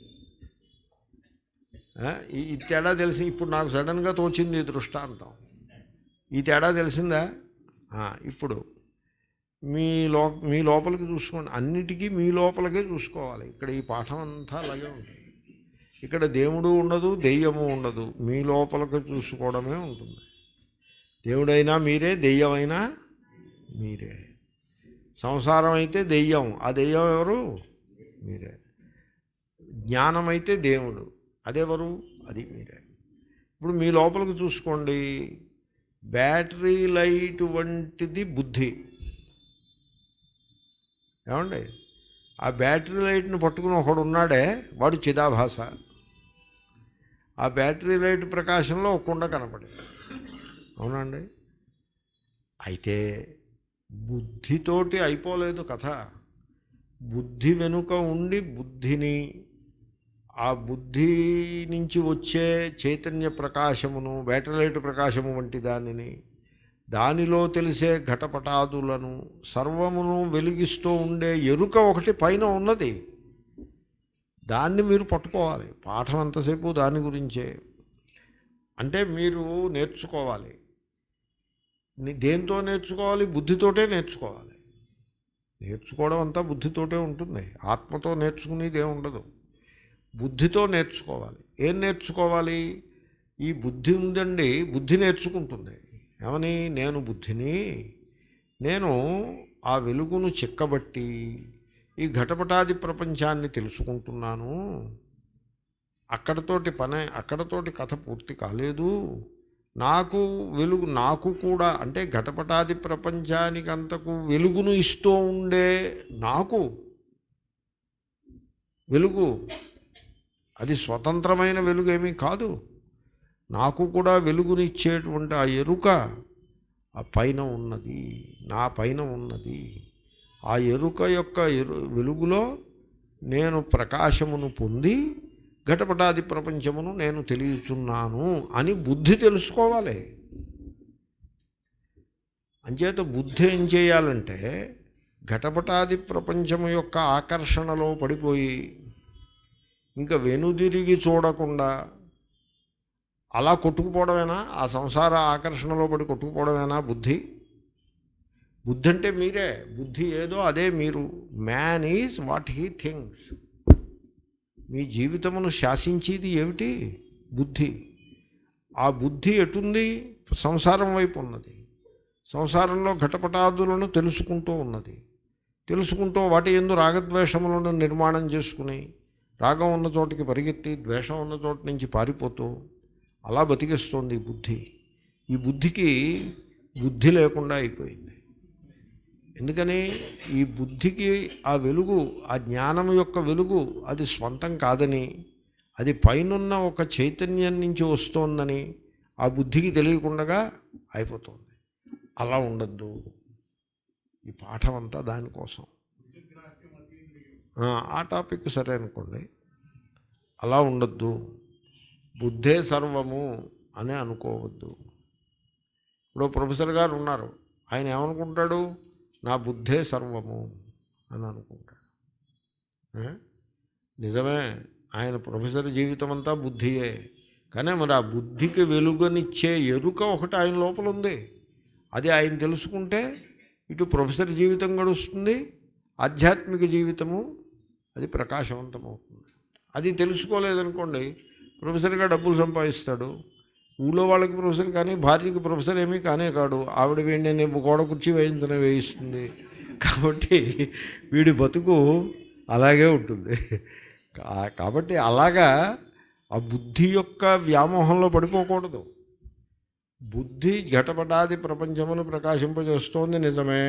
ఆ, ఈ ఈ తేడా తెలిసి ఇప్పుడు నాకు సడన్గా తోచింది ఈ దృష్టాంతం ఈ తేడా తెలిసిందా ఆ, ఇప్పుడు మీ లో మీ లోపలికి చూసుకోండి అన్నిటికీ మీ లోపలికే చూసుకోవాలి ఇక్కడ ఈ పాఠం అంతా అలాగే ఉంటుంది ఇక్కడ దేవుడు ఉండదు దెయ్యము ఉండదు మీ లోపలికి చూసుకోవడమే ఉంటుంది దేవుడైనా మీరే దెయ్యమైనా మీరే సంసారం అయితే దెయ్యం ఆ దెయ్యం ఎవరు మీరే జ్ఞానమైతే దేవుడు అదెవరు అది మీరే ఇప్పుడు మీ లోపలికి చూసుకోండి బ్యాటరీ లైట్ వంటిది బుద్ధి ఏమండి ఆ బ్యాటరీ లైట్ని పట్టుకుని ఒకడు ఉన్నాడే వాడు చిదాభాస ఆ బ్యాటరీ లైట్ ప్రకాశంలో ఒక కుండ కనపడింది అవునండి అయితే బుద్ధితోటి అయిపోలేదు కథ బుద్ధి వెనుక ఉండి బుద్ధిని ఆ బుద్ధి నుంచి వచ్చే చైతన్య ప్రకాశమును బ్యాటరీ లైట్ ప్రకాశము వంటి దానిని దానిలో తెలిసే ఘటపటాదులను సర్వమును వెలిగిస్తూ ఉండే ఎరుక ఒకటి పైన ఉన్నది దాన్ని మీరు పట్టుకోవాలి పాఠం అంతసేపు దాని గురించే అంటే మీరు నేర్చుకోవాలి ని- దేంతో నేర్చుకోవాలి బుద్ధితోటే నేర్చుకోవాలి నేర్చుకోవడం అంతా బుద్ధితోటే ఉంటుంది ఆత్మతో నేర్చుకునేది ఏమి ఉండదు బుద్ధితో నేర్చుకోవాలి ఏం నేర్చుకోవాలి ఈ బుద్ధి ఉందండి బుద్ధి నేర్చుకుంటుంది ఏమని నేను బుద్ధిని నేను ఆ వెలుగును చిక్కబట్టి ఈ ఘటపటాది ప్రపంచాన్ని తెలుసుకుంటున్నాను అక్కడతోటి పని అక్కడతోటి కథ పూర్తి కాలేదు నాకు వెలుగు నాకు కూడా అంటే ఘటపటాది ప్రపంచానికంతకు వెలుగును ఇస్తూ ఉండే నాకు వెలుగు అది స్వతంత్రమైన వెలుగేమీ కాదు నాకు కూడా వెలుగునిచ్చేటువంటి ఆ ఎరుక ఆ పైన ఉన్నది నా పైన ఉన్నది ఆ ఎరుక యొక్క ఎరు వెలుగులో నేను ప్రకాశమును పొంది ఘటపటాది ప్రపంచమును నేను తెలియచున్నాను అని బుద్ధి తెలుసుకోవాలి అంచేత బుద్ధి ఏం చేయాలంటే ఘటపటాది ప్రపంచము యొక్క ఆకర్షణలో పడిపోయి ఇంకా వెనుదిరిగి చూడకుండా అలా కొట్టుకుపోవడమేనా ఆ సంసార ఆకర్షణలో పడి కొట్టుకుపోవడమేనా బుద్ధి బుద్ధి అంటే మీరే బుద్ధి ఏదో అదే మీరు man is what he thinks మీ జీవితమును శాసించేది ఏమిటి బుద్ధి ఆ బుద్ధి ఎటుంది సంసారం వైపు ఉన్నది సంసారంలో ఘటపటాదులను తెలుసుకుంటూ ఉన్నది తెలుసుకుంటూ వాటి ఎందు రాగద్వేషములను నిర్మాణం చేసుకుని రాగం ఉన్న చోటికి పరిగెత్తి ద్వేషం ఉన్న చోటు నుంచి పారిపోతూ అలా బతికిస్తోంది ఈ బుద్ధి ఈ బుద్ధికి బుద్ధి లేకుండా అయిపోయింది ఎందుకని ఈ బుద్ధికి ఆ వెలుగు ఆ జ్ఞానం యొక్క వెలుగు అది స్వంతం కాదని అది పైనున్న ఒక చైతన్యం నుంచి వస్తోందని ఆ బుద్ధికి తెలియకుండా అయిపోతుంది అలా ఉండద్దు ఈ పాఠం అంతా దానికోసం ఆ, ఆ టాపిక్ సరే అనుకోండి అలా ఉండద్దు బుద్ధే సర్వము అని అనుకోవద్దు ఇప్పుడు ప్రొఫెసర్ గారు ఉన్నారు ఆయన ఏమనుకుంటాడు నా బుద్ధే సర్వము అని అనుకుంటాడు ఏ? నిజమే ఆయన ప్రొఫెసర్ జీవితం అంతా బుద్ధియే కానీ మరి ఆ బుద్ధికి వెలుగునిచ్చే ఎరుక ఒకటి ఆయన లోపల ఉంది అది ఆయన తెలుసుకుంటే ఇటు ప్రొఫెసర్ జీవితం గడుస్తుంది ఆధ్యాత్మిక జీవితము అది ప్రకాశవంతమవుతుంది అది తెలుసుకోలేదనుకోండి ప్రొఫెసర్గా డబ్బులు సంపాదిస్తాడు ఊళ్ళో వాళ్ళకి ప్రొఫెసర్ కానీ భార్యకి ప్రొఫెసర్ ఏమీ కానే కాడు ఆవిడ వీడిని గోడ కుర్చీ వేయించిన వేయిస్తుంది కాబట్టి వీడి బతుకు అలాగే ఉంటుంది కా- కాబట్టి అలాగా ఆ బుద్ధి యొక్క వ్యామోహంలో పడిపోకూడదు బుద్ధి ఘటపటాది ప్రపంచమును ప్రకాశింపజేస్తోంది నిజమే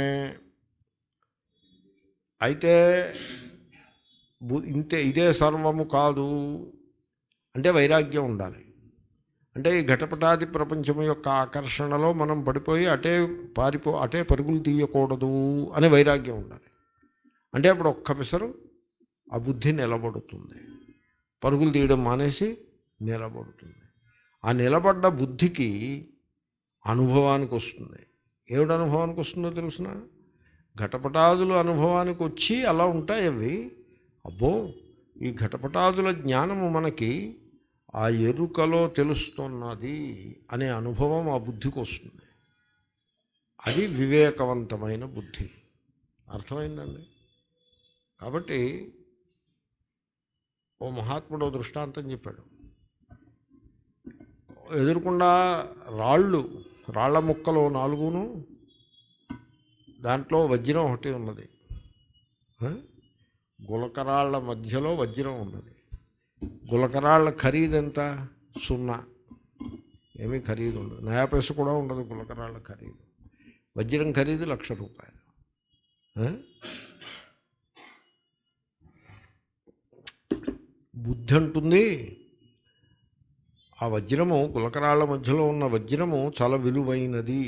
అయితే బు- ఇంతే ఇదే సర్వము కాదు అంటే వైరాగ్యం ఉండాలి అంటే ఈ ఘటపటాది ప్రపంచం యొక్క ఆకర్షణలో మనం పడిపోయి అటే పారిపో అటే పరుగులు తీయకూడదు అనే వైరాగ్యం ఉండాలి అంటే అప్పుడు ఒక్క పిసరు ఆ బుద్ధి నిలబడుతుంది పరుగులు తీయడం మానేసి నిలబడుతుంది ఆ నిలబడ్డ బుద్ధికి అనుభవానికి వస్తుంది ఏమిటి అనుభవానికి వస్తుందో తెలుసిన ఘటపటాదులు అనుభవానికి వచ్చి అలా ఉంటాయి అవి అబ్బో ఈ ఘటపటాదుల జ్ఞానము మనకి ఆ ఎరుకలో తెలుస్తున్నది అనే అనుభవం ఆ బుద్ధికి వస్తుంది అది వివేకవంతమైన బుద్ధి అర్థమైందండి కాబట్టి ఓ మహాత్ముడు ఓ దృష్టాంతం చెప్పాడు ఎదురుకుండా రాళ్ళు రాళ్ల ముక్కలు నాలుగును దాంట్లో వజ్రం ఒకటి ఉన్నది ఆ? గులకరాళ్ళ మధ్యలో వజ్రం ఉన్నది గులకరాళ్ళ ఖరీదు ఎంత సున్నా ఏమీ ఖరీదు ఉండదు నయా పైస కూడా ఉండదు గులకరాళ్ళ ఖరీదు వజ్రం ఖరీదు లక్ష రూపాయలు ఆ? బుద్ధి అంటుంది ఆ వజ్రము గులకరాళ్ళ మధ్యలో ఉన్న వజ్రము చాలా విలువైనది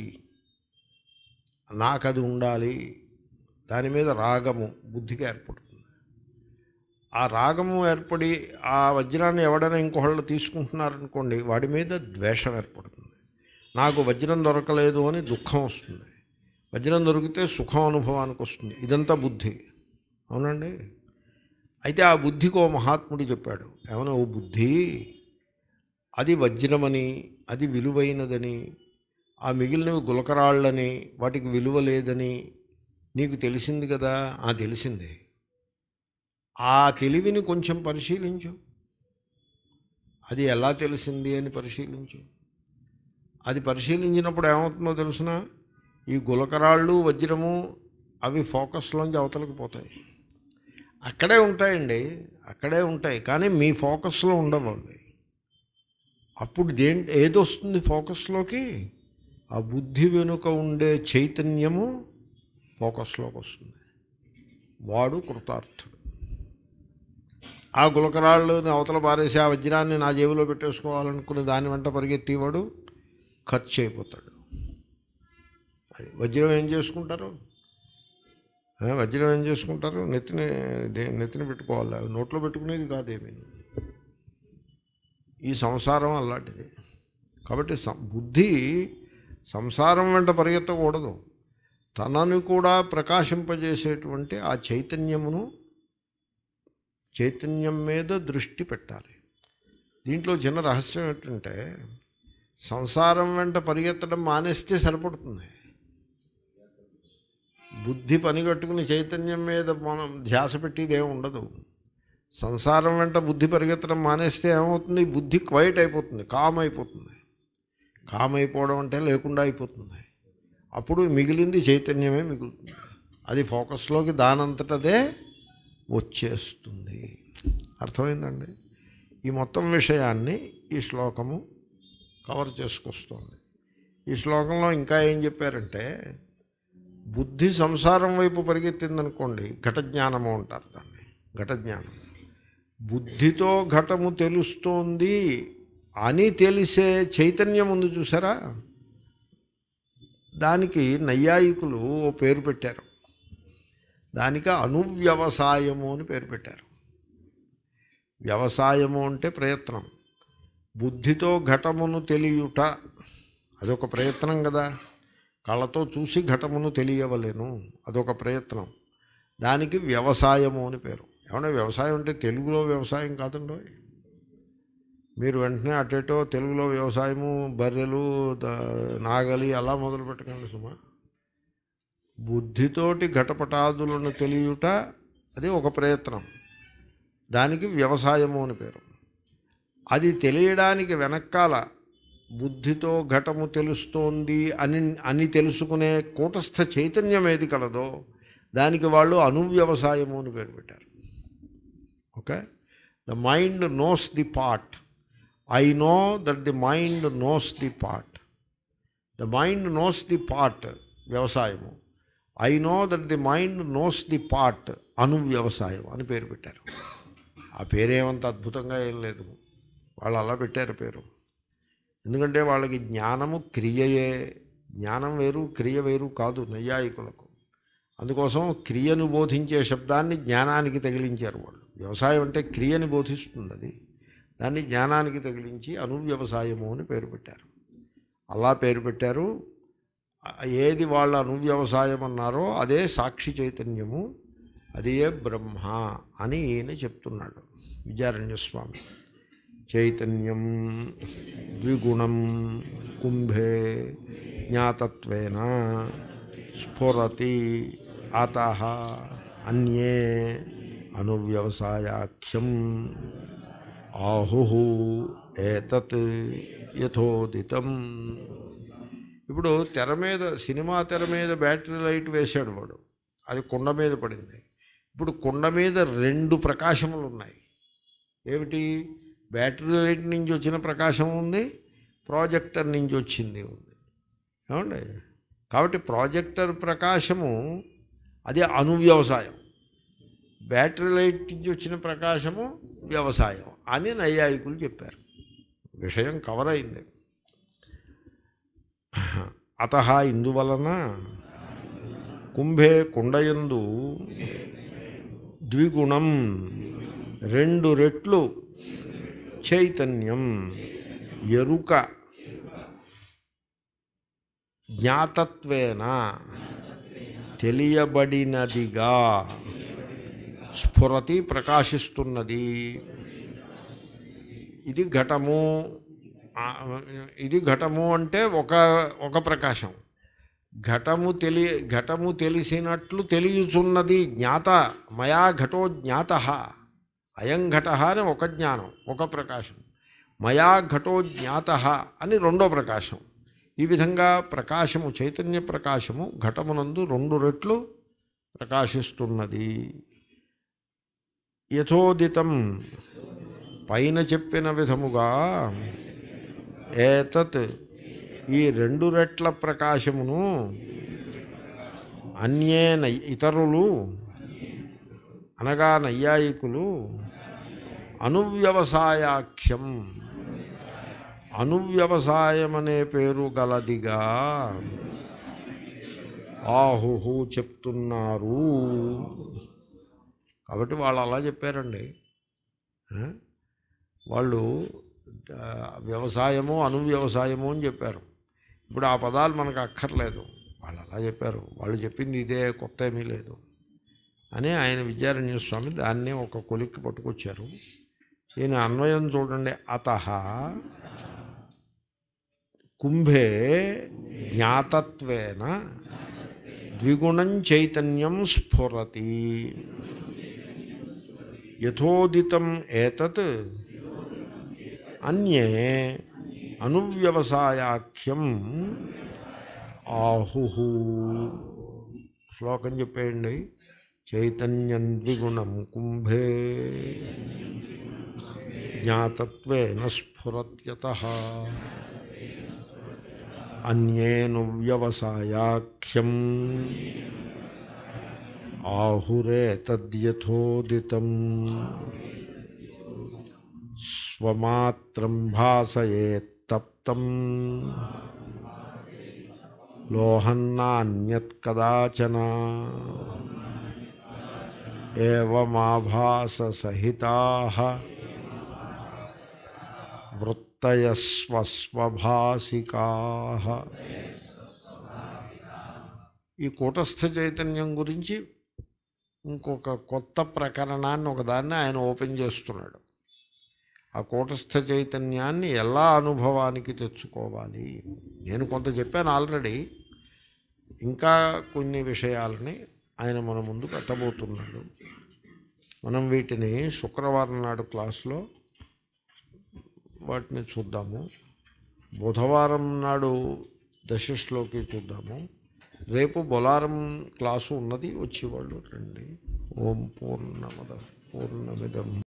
నాకు అది ఉండాలి దాని మీద రాగము బుద్ధికి ఏర్పడుతుంది ఆ రాగము ఏర్పడి ఆ వజ్రాన్ని ఎవడైనా ఇంకొకళ్ళు తీసుకుంటున్నారనుకోండి వాడి మీద ద్వేషం ఏర్పడుతుంది నాకు వజ్రం దొరకలేదు అని దుఃఖం వస్తుంది వజ్రం దొరికితే సుఖం అనుభవానికి వస్తుంది ఇదంతా బుద్ధి అవునండి అయితే ఆ బుద్ధికి ఓ మహాత్ముడు చెప్పాడు ఏమన్నా ఓ బుద్ధి అది వజ్రమని అది విలువైనదని ఆ మిగిలినవి గులకరాళ్ళని వాటికి విలువ లేదని నీకు తెలిసింది కదా ఆ తెలిసింది ఆ తెలివిని కొంచెం పరిశీలించు అది ఎలా తెలిసింది అని పరిశీలించు అది పరిశీలించినప్పుడు ఏమవుతుందో తెలుసిన ఈ గులకరాళ్ళు వజ్రము అవి ఫోకస్లోంచి అవతలకి పోతాయి అక్కడే ఉంటాయండి అక్కడే ఉంటాయి కానీ మీ ఫోకస్లో ఉండవు అవి అప్పుడు దేంట్ ఏదొస్తుంది ఫోకస్లోకి ఆ బుద్ధి వెనుక ఉండే చైతన్యము ఫోకస్లోకి వస్తుంది వాడు కృతార్థుడు ఆ గులకరాళ్ళని అవతల పారేసి ఆ వజ్రాన్ని నా జేబులో పెట్టేసుకోవాలనుకుని దాని వెంట పరిగెత్తేవాడు ఖర్చు అయిపోతాడు అది వజ్రం ఏం చేసుకుంటారు ఆ, వజ్రం ఏం చేసుకుంటారు నెత్తిని దే- నెత్తిని పెట్టుకోవాలి అవి నోట్లో పెట్టుకునేది కాదేమీ ఈ సంసారం అలాంటిది కాబట్టి సం- బుద్ధి సంసారం వెంట పరిగెత్తకూడదు తనని కూడా ప్రకాశింపజేసేటువంటి ఆ చైతన్యమును చైతన్యం మీద దృష్టి పెట్టాలి దీంట్లో చిన్న రహస్యం ఏంటంటే సంసారం వెంట పరిగెత్తడం మానేస్తే సరిపడుతుంది బుద్ధి పనిగట్టుకుని చైతన్యం మీద మనం ధ్యాస పెట్టేది ఏమి ఉండదు సంసారం వెంట బుద్ధి పరిగెత్తడం మానేస్తే ఏమవుతుంది బుద్ధి క్వైట్ అయిపోతుంది కామ్ అయిపోతుంది కామ్ అయిపోవడం అంటే లేకుండా అయిపోతుంది అప్పుడు మిగిలింది చైతన్యమే మిగులుతుంది అది ఫోకస్లోకి దానంతటదే వచ్చేస్తుంది అర్థమైందండి ఈ మొత్తం విషయాన్ని ఈ శ్లోకము కవర్ చేసుకొస్తుంది ఈ శ్లోకంలో ఇంకా ఏం చెప్పారంటే బుద్ధి సంసారం వైపు పరిగెత్తిందనుకోండి ఘట జ్ఞానము అంటారు దాన్ని ఘట జ్ఞానం బుద్ధితో ఘటము తెలుస్తోంది అని తెలిసే చైతన్యం ఉంది చూసారా దానికి నైయాయికులు ఓ పేరు పెట్టారు దానికి అనువ్యవసాయము అని పేరు పెట్టారు వ్యవసాయము అంటే ప్రయత్నం బుద్ధితో ఘటమును తెలియుట అదొక ప్రయత్నం కదా కళ్ళతో చూసి ఘటమును తెలియవలేను అదొక ప్రయత్నం దానికి వ్యవసాయము అని పేరు ఏమన్నా వ్యవసాయం అంటే తెలుగులో వ్యవసాయం కాదండో మీరు వెంటనే అటేటో తెలుగులో వ్యవసాయము బర్రెలు ద- నాగలి అలా మొదలు పెట్టకండి సుమా బుద్ధితోటి ఘటపటాదులను తెలియుట అది ఒక ప్రయత్నం దానికి వ్యవసాయము అని పేరు అది తెలియడానికి వెనకాల బుద్ధితో ఘటము తెలుస్తోంది అని అని తెలుసుకునే కూటస్థ చైతన్యం ఏది కలదో దానికి వాళ్ళు అనువ్యవసాయము అని పేరు పెట్టారు okay the mind knows the part I know that the mind knows the part the mind knows the part వ్యవసాయము I know that the mind knows the part అనువ్యవసాయం అని పేరు పెట్టారు ఆ పేరేమంత అద్భుతంగా ఏం లేదు వాళ్ళు అలా పెట్టారు పేరు ఎందుకంటే వాళ్ళకి జ్ఞానము క్రియయే జ్ఞానం వేరు క్రియ వేరు కాదు నైయాయికులకు అందుకోసం క్రియను బోధించే శబ్దాన్ని జ్ఞానానికి తగిలించారు వాళ్ళు వ్యవసాయం అంటే క్రియని బోధిస్తుంది అది దాన్ని జ్ఞానానికి తగిలించి అనువ్యవసాయము అని పేరు పెట్టారు అలా పేరు పెట్టారు ఆ- ఏది వాళ్ళ అనువ్యవసాయం అన్నారో అదే సాక్షి చైతన్యము అదే బ్రహ్మ అని ఈయన చెప్తున్నాడు విద్యారణ్యస్వామి చైతన్యం ద్విగుణం కుంభే జ్ఞాతత్వేన స్ఫురతి అత అన్యే అనువ్యవసాయాఖ్యం ఆహు ఏతత్ యథోదితం ఇప్పుడు తెర మీద సినిమా తెర మీద బ్యాటరీ లైట్ వేశాడు వాడు అది కుండ మీద పడింది ఇప్పుడు కుండ మీద రెండు ప్రకాశములు ఉన్నాయి ఏమిటి బ్యాటరీ లైట్ నుంచి వచ్చిన ప్రకాశం ఉంది ప్రాజెక్టర్ నుంచి వచ్చింది ఉంది ఏమండి కాబట్టి ప్రాజెక్టర్ ప్రకాశము అది అనువ్యవసాయం బ్యాటరీ లైట్ నుంచి వచ్చిన ప్రకాశము వ్యవసాయం అని నైయాయికులు చెప్పారు విషయం కవర్ అయింది అత ఇందువలన కుంభే కుండయందు ద్విగుణం రెండు రెట్లు చైతన్యం ఎరుక జ్ఞాతత్వేన తెలియబడినదిగా స్ఫురతి ప్రకాశిస్తున్నది ఇది ఘటము ఆ, ఇది ఘటము అంటే ఒక ఒక ప్రకాశం ఘటము తెలి ఘటము తెలిసినట్లు తెలియచున్నది జ్ఞాత మయా ఘటో జ్ఞాత అయం ఘట అని ఒక జ్ఞానం ఒక ప్రకాశం మయా ఘటో జ్ఞాత అని రెండో ప్రకాశం ఈ విధంగా ప్రకాశము చైతన్య ప్రకాశము ఘటమునందు రెండు రెట్లు ప్రకాశిస్తున్నది యథోదితం పైన చెప్పిన విధముగా ఏతత్ ఈ రెండు రెట్ల ప్రకాశమును అన్యేన ఇతరులు అనగా నైయాయికులు అనువ్యవసాయాఖ్యం అనువ్యవసాయమనే పేరు గలదిగా ఆహుహు చెప్తున్నారు కాబట్టి వాళ్ళు అలా చెప్పారండి ఆ? వాళ్ళు ఆ, వ్యవసాయము అనువ్యవసాయము అని చెప్పారు ఇప్పుడు ఆ పదాలు మనకు అక్కర్లేదు వాళ్ళు అలా చెప్పారు వాళ్ళు చెప్పింది ఇదే కొత్త ఏమీ లేదు అని ఆయన విద్యారణ్య స్వామి దాన్నే ఒక కొలిక్కి పట్టుకొచ్చారు ఈయన అన్వయం చూడండి అత కుంభే జ్ఞాతత్వేన ద్విగుణం చైతన్యం స్ఫురతి యథోదితం ఏతత్ అన్యే అనువ్యవసాయాఖ్యం ఆహు శ్లోకం చెప్పేయండి చైతన్యం ద్విగుణం కుంభే జ్ఞాతత్వేన స్ఫురత్యత అన్యేను వ్యవసాయాఖ్యం ఆహురే తద్యథోదితం స్వమాత్రం భాసయేత్తప్తం లోహన్నాన్యత్ కదాచన ఏవమాభాస సహితా వృత్తయస్వస్వభాసికా ఈ కూటస్థ చైతన్యం గురించి ఇంకొక కొత్త ప్రకరణాన్ని ఒకదాన్ని ఆయన ఓపెన్ చేస్తున్నాడు ఆ కూటస్థ చైతన్యాన్ని ఎలా అనుభవానికి తెచ్చుకోవాలి నేను కొంత చెప్పాను ఆల్రెడీ ఇంకా కొన్ని విషయాలని ఆయన మన ముందు పెట్టబోతున్నాడు మనం వీటిని శుక్రవారం నాడు క్లాస్లో వాటిని చూద్దాము బుధవారం నాడు దశశ్లోకి చూద్దాము రేపు బొలారం క్లాసు ఉన్నది వచ్చేవాళ్ళు రండి ఓం పూర్ణమద పూర్ణమిదం